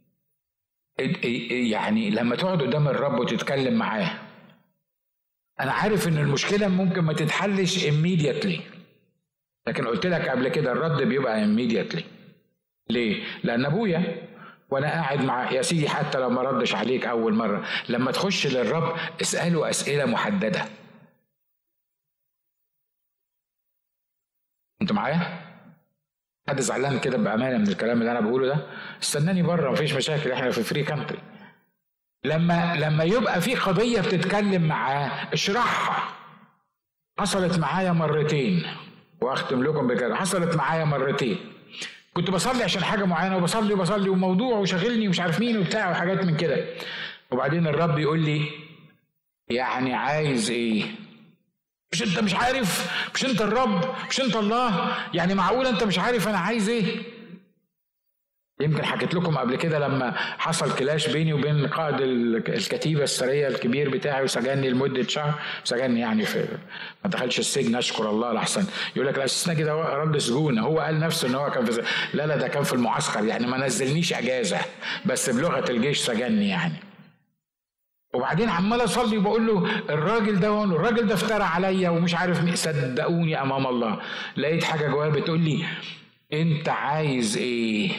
يعني لما تقعد قدام الرب وتتكلم معاه انا عارف ان المشكله ممكن ما تتحلش immediately لكن قلت لك قبل كده الرد بيبقى immediately ليه لان ابويا وانا قاعد مع يا سيدي حتى لو ما ردش عليك اول مره لما تخش للرب اساله اسئله محدده انتوا معايا حد زعلان كده بامانه من الكلام اللي انا بقوله ده استناني بره مفيش مشاكل احنا في فري كانتري لما لما يبقى في قضيه بتتكلم معاه اشرحها حصلت معايا مرتين واختم لكم بكده حصلت معايا مرتين كنت بصلي عشان حاجه معينه وبصلي وبصلي وموضوع وشاغلني ومش عارف مين وبتاع وحاجات من كده وبعدين الرب يقول لي يعني عايز ايه مش انت مش عارف مش انت الرب مش انت الله يعني معقول انت مش عارف انا عايز ايه يمكن حكيت لكم قبل كده لما حصل كلاش بيني وبين قائد الكتيبه السريه الكبير بتاعي وسجني لمده شهر سجني يعني في ما دخلش السجن اشكر الله الاحسن يقول لك الاساسنا كده رد سجون هو قال نفسه ان هو كان في لا لا ده كان في المعسكر يعني ما نزلنيش اجازه بس بلغه الجيش سجني يعني وبعدين عمال اصلي وبقول له الراجل ده الراجل ده افترى عليا ومش عارف مين صدقوني امام الله لقيت حاجه جوايا بتقول لي انت عايز ايه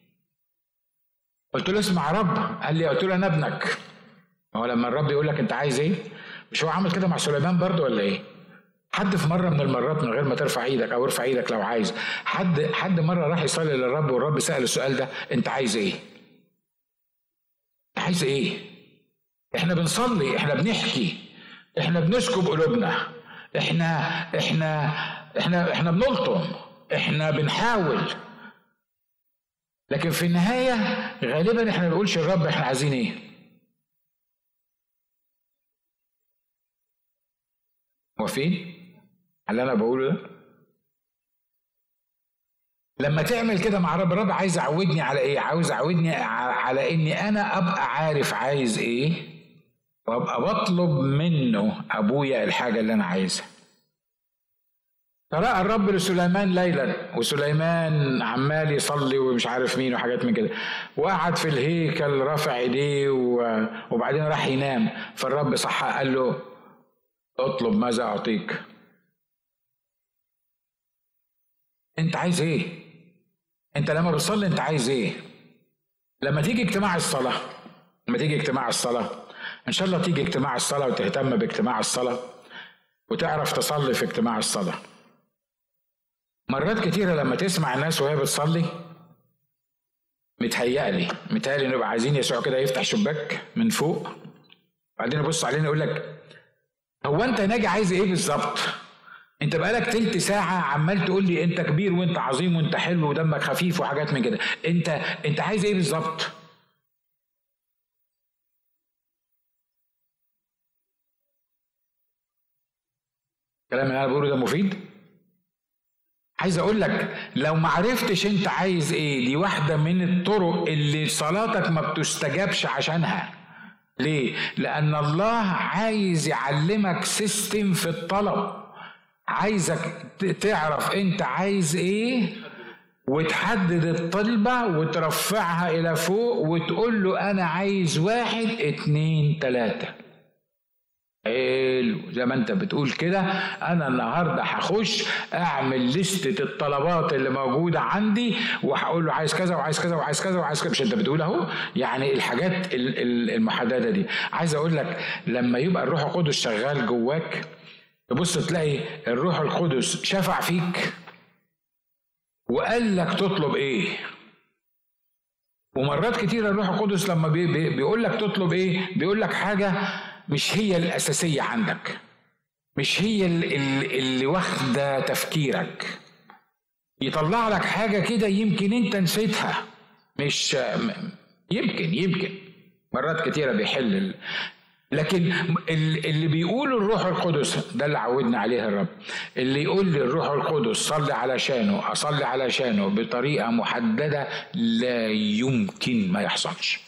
قلت له اسمع رب قال لي قلت له انا ابنك هو لما الرب يقول لك انت عايز ايه مش هو عمل كده مع سليمان برضه ولا ايه حد في مره من المرات من غير ما ترفع ايدك او ارفع ايدك لو عايز حد حد مره راح يصلي للرب والرب سال السؤال ده انت عايز ايه عايز ايه احنا بنصلي احنا بنحكي احنا بنسكب قلوبنا احنا احنا احنا احنا بنلطم احنا بنحاول لكن في النهاية غالبا احنا ما بنقولش الرب احنا عايزين ايه موافقين على اللي انا بقوله ده لما تعمل كده مع رب الرب عايز يعودني على ايه عاوز يعودني على اني انا ابقى عارف عايز ايه وابقى بطلب منه ابويا الحاجه اللي انا عايزها فرأى الرب لسليمان ليلا وسليمان عمال يصلي ومش عارف مين وحاجات من كده وقعد في الهيكل رافع ايديه وبعدين راح ينام فالرب صحى قال له اطلب ماذا اعطيك انت عايز ايه انت لما بتصلي انت عايز ايه لما تيجي اجتماع الصلاه لما تيجي اجتماع الصلاه ان شاء الله تيجي اجتماع الصلاه وتهتم باجتماع الصلاه وتعرف تصلي في اجتماع الصلاه مرات كتيرة لما تسمع الناس وهي بتصلي متهيألي متهيألي نبقى عايزين يسوع كده يفتح شباك من فوق بعدين يبص علينا يقول لك هو انت ناجي عايز ايه بالظبط؟ انت بقالك تلت ساعة عمال تقول لي انت كبير وانت عظيم وانت حلو ودمك خفيف وحاجات من كده انت انت عايز ايه بالظبط؟ الكلام اللي انا بقوله ده مفيد؟ عايز اقول لك لو ما عرفتش انت عايز ايه دي واحده من الطرق اللي صلاتك ما بتستجابش عشانها ليه لان الله عايز يعلمك سيستم في الطلب عايزك تعرف انت عايز ايه وتحدد الطلبة وترفعها إلى فوق وتقول له أنا عايز واحد اتنين تلاتة حلو زي ما انت بتقول كده انا النهارده هخش اعمل لستة الطلبات اللي موجودة عندي وهقول له عايز كذا وعايز كذا وعايز كذا وعايز كذا مش انت بتقول اهو يعني الحاجات المحددة دي عايز اقول لك لما يبقى الروح القدس شغال جواك تبص تلاقي الروح القدس شفع فيك وقال لك تطلب ايه ومرات كتيرة الروح القدس لما بيقول لك تطلب ايه بيقول لك حاجة مش هي الأساسية عندك مش هي اللي واخدة تفكيرك يطلع لك حاجة كده يمكن انت نسيتها مش يمكن يمكن مرات كتيرة بيحل لكن اللي بيقول الروح القدس ده اللي عودنا عليه الرب اللي يقول لي الروح القدس صلي علشانه اصلي علشانه بطريقه محدده لا يمكن ما يحصلش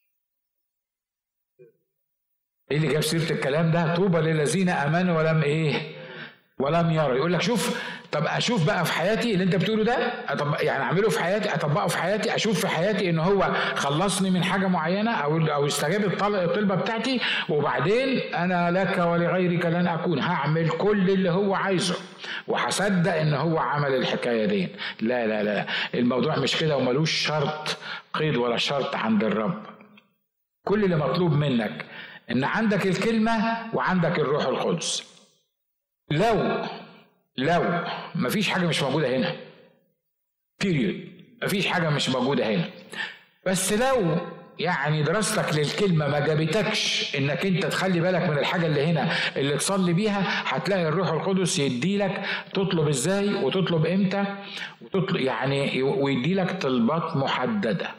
ايه اللي جاب سيره الكلام ده طوبى للذين امنوا ولم ايه ولم يروا يقول لك شوف طب اشوف بقى في حياتي اللي انت بتقوله ده أطبق يعني اعمله في حياتي اطبقه في حياتي اشوف في حياتي ان هو خلصني من حاجه معينه او او استجاب الطلبه بتاعتي وبعدين انا لك ولغيرك لن اكون هعمل كل اللي هو عايزه وهصدق ان هو عمل الحكايه دي لا لا لا الموضوع مش كده وملوش شرط قيد ولا شرط عند الرب كل اللي مطلوب منك ان عندك الكلمه وعندك الروح القدس لو لو مفيش حاجه مش موجوده هنا بيريود مفيش حاجه مش موجوده هنا بس لو يعني دراستك للكلمه ما جابتكش انك انت تخلي بالك من الحاجه اللي هنا اللي تصلي بيها هتلاقي الروح القدس يديلك تطلب ازاي وتطلب امتى وتطلب يعني ويديلك طلبات محدده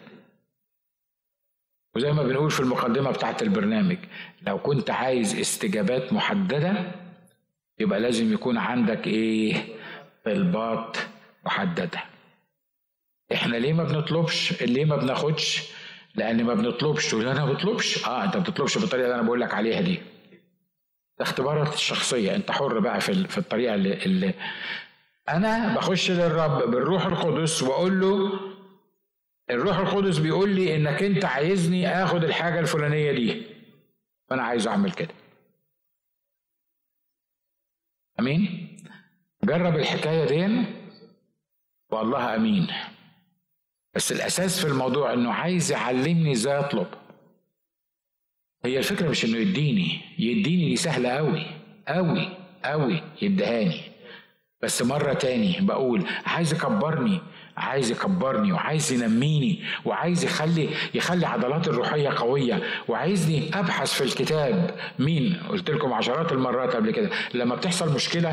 وزي ما بنقول في المقدمه بتاعت البرنامج لو كنت عايز استجابات محدده يبقى لازم يكون عندك ايه طلبات محدده احنا ليه ما بنطلبش ليه ما بناخدش لان ما بنطلبش تقول انا ما بطلبش اه انت ما بتطلبش بالطريقه اللي انا بقول لك عليها دي اختبارات الشخصيه انت حر بقى في في الطريقه اللي, اللي انا بخش للرب بالروح القدس واقول له الروح القدس بيقول لي انك انت عايزني اخد الحاجه الفلانيه دي فانا عايز اعمل كده امين جرب الحكايه دي والله امين بس الاساس في الموضوع انه عايز يعلمني ازاي اطلب هي الفكره مش انه يديني يديني دي سهله قوي قوي قوي يدهاني بس مرة تاني بقول عايز يكبرني عايز يكبرني وعايز ينميني وعايز يخلي يخلي عضلاتي الروحية قوية وعايزني أبحث في الكتاب مين قلت لكم عشرات المرات قبل كده لما بتحصل مشكلة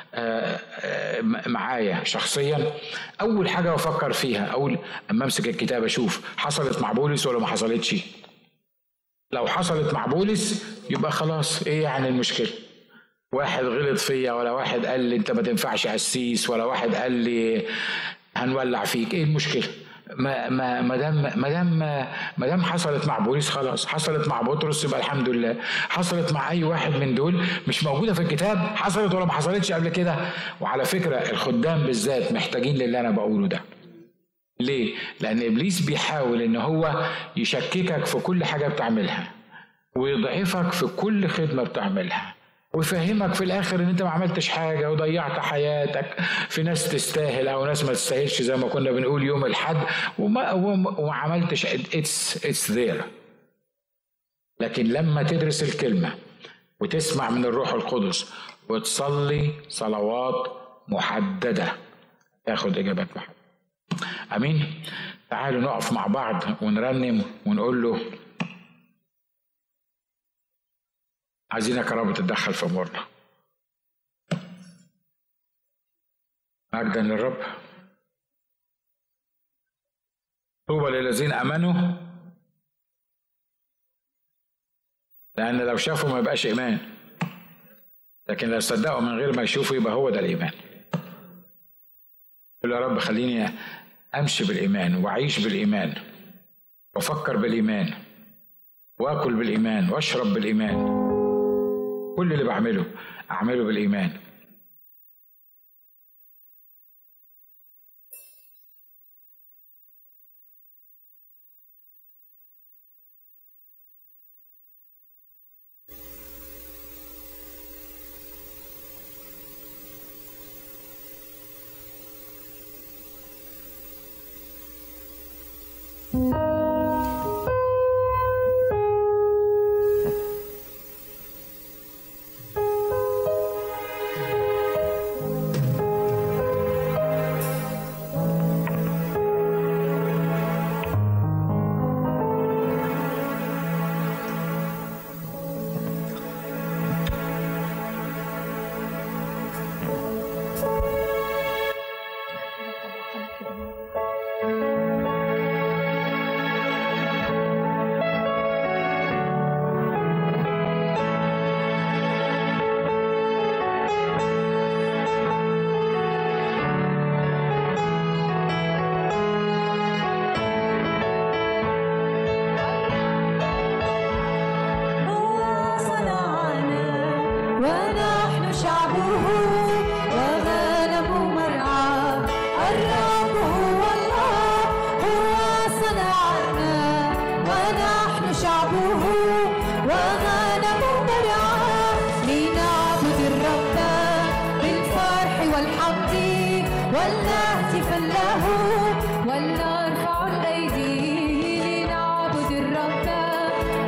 معايا شخصيا اول حاجه بفكر فيها اول اما امسك الكتاب اشوف حصلت مع بولس ولا ما حصلتش لو حصلت مع بولس يبقى خلاص ايه يعني المشكله واحد غلط فيا ولا واحد قال لي انت ما تنفعش قسيس ولا واحد قال لي هنولع فيك ايه المشكله ما ما ما دام ما دام ما دام حصلت مع بوليس خلاص حصلت مع بطرس يبقى الحمد لله حصلت مع اي واحد من دول مش موجوده في الكتاب حصلت ولا ما حصلتش قبل كده وعلى فكره الخدام بالذات محتاجين للي انا بقوله ده ليه؟ لأن إبليس بيحاول إن هو يشككك في كل حاجة بتعملها ويضعفك في كل خدمة بتعملها ويفهمك في الاخر ان انت ما عملتش حاجه وضيعت حياتك في ناس تستاهل او ناس ما تستاهلش زي ما كنا بنقول يوم الحد وما وما عملتش اتس اتس ذير لكن لما تدرس الكلمه وتسمع من الروح القدس وتصلي صلوات محدده تاخد اجابات محدده امين تعالوا نقف مع بعض ونرنم ونقول له عايزينك يا رب تتدخل في امورنا مجدا للرب طوبى للذين امنوا لان لو شافوا ما يبقاش ايمان لكن لو صدقوا من غير ما يشوفوا يبقى هو ده الايمان قل يا رب خليني امشي بالايمان واعيش بالايمان وافكر بالايمان واكل بالايمان واشرب بالايمان كل اللي بعمله اعمله بالايمان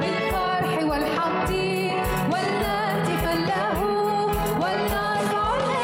والنار فعل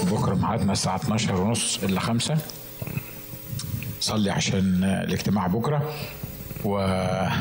بكرة ميعادنا الساعة 12 ونص إلا خمسة صلي عشان الاجتماع بكرة و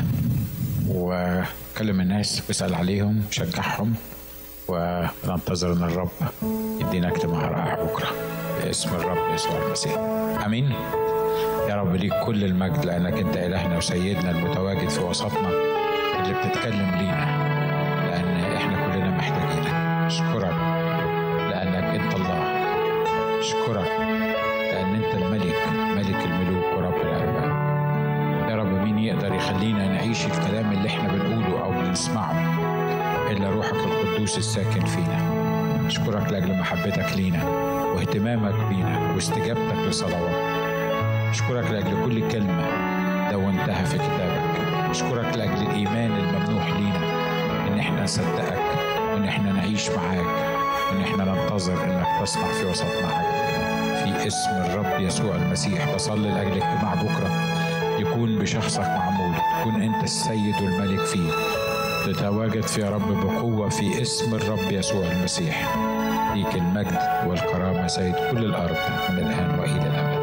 وكلم الناس واسأل عليهم وشجعهم وننتظر ان الرب يدينا اجتماع رائع بكره باسم الرب يسوع المسيح امين يا رب ليك كل المجد لانك انت الهنا وسيدنا المتواجد في وسطنا اللي بتتكلم لينا لان احنا كلنا محتاجينك اشكرك لانك انت الله اشكرك لان انت الملك ملك الملوك ورب الارباب يا رب مين يقدر يخلينا نعيش الكلام اللي احنا بنقوله او بنسمعه الا روحك القدوس الساكن فينا اشكرك لاجل محبتك لينا واهتمامك بينا واستجابتك لصلواتنا اشكرك لاجل كل كلمه دونتها في كتابك اشكرك لاجل الايمان الممنوح لينا ان احنا نصدقك وان احنا نعيش معاك وان احنا ننتظر انك تصنع في وسطنا حاجه في اسم الرب يسوع المسيح بصلي لاجل اجتماع بكره يكون بشخصك معمول تكون انت السيد والملك فيه تتواجد في يا رب بقوة في اسم الرب يسوع المسيح ليك المجد والكرامة سيد كل الأرض من الآن وإلى الأبد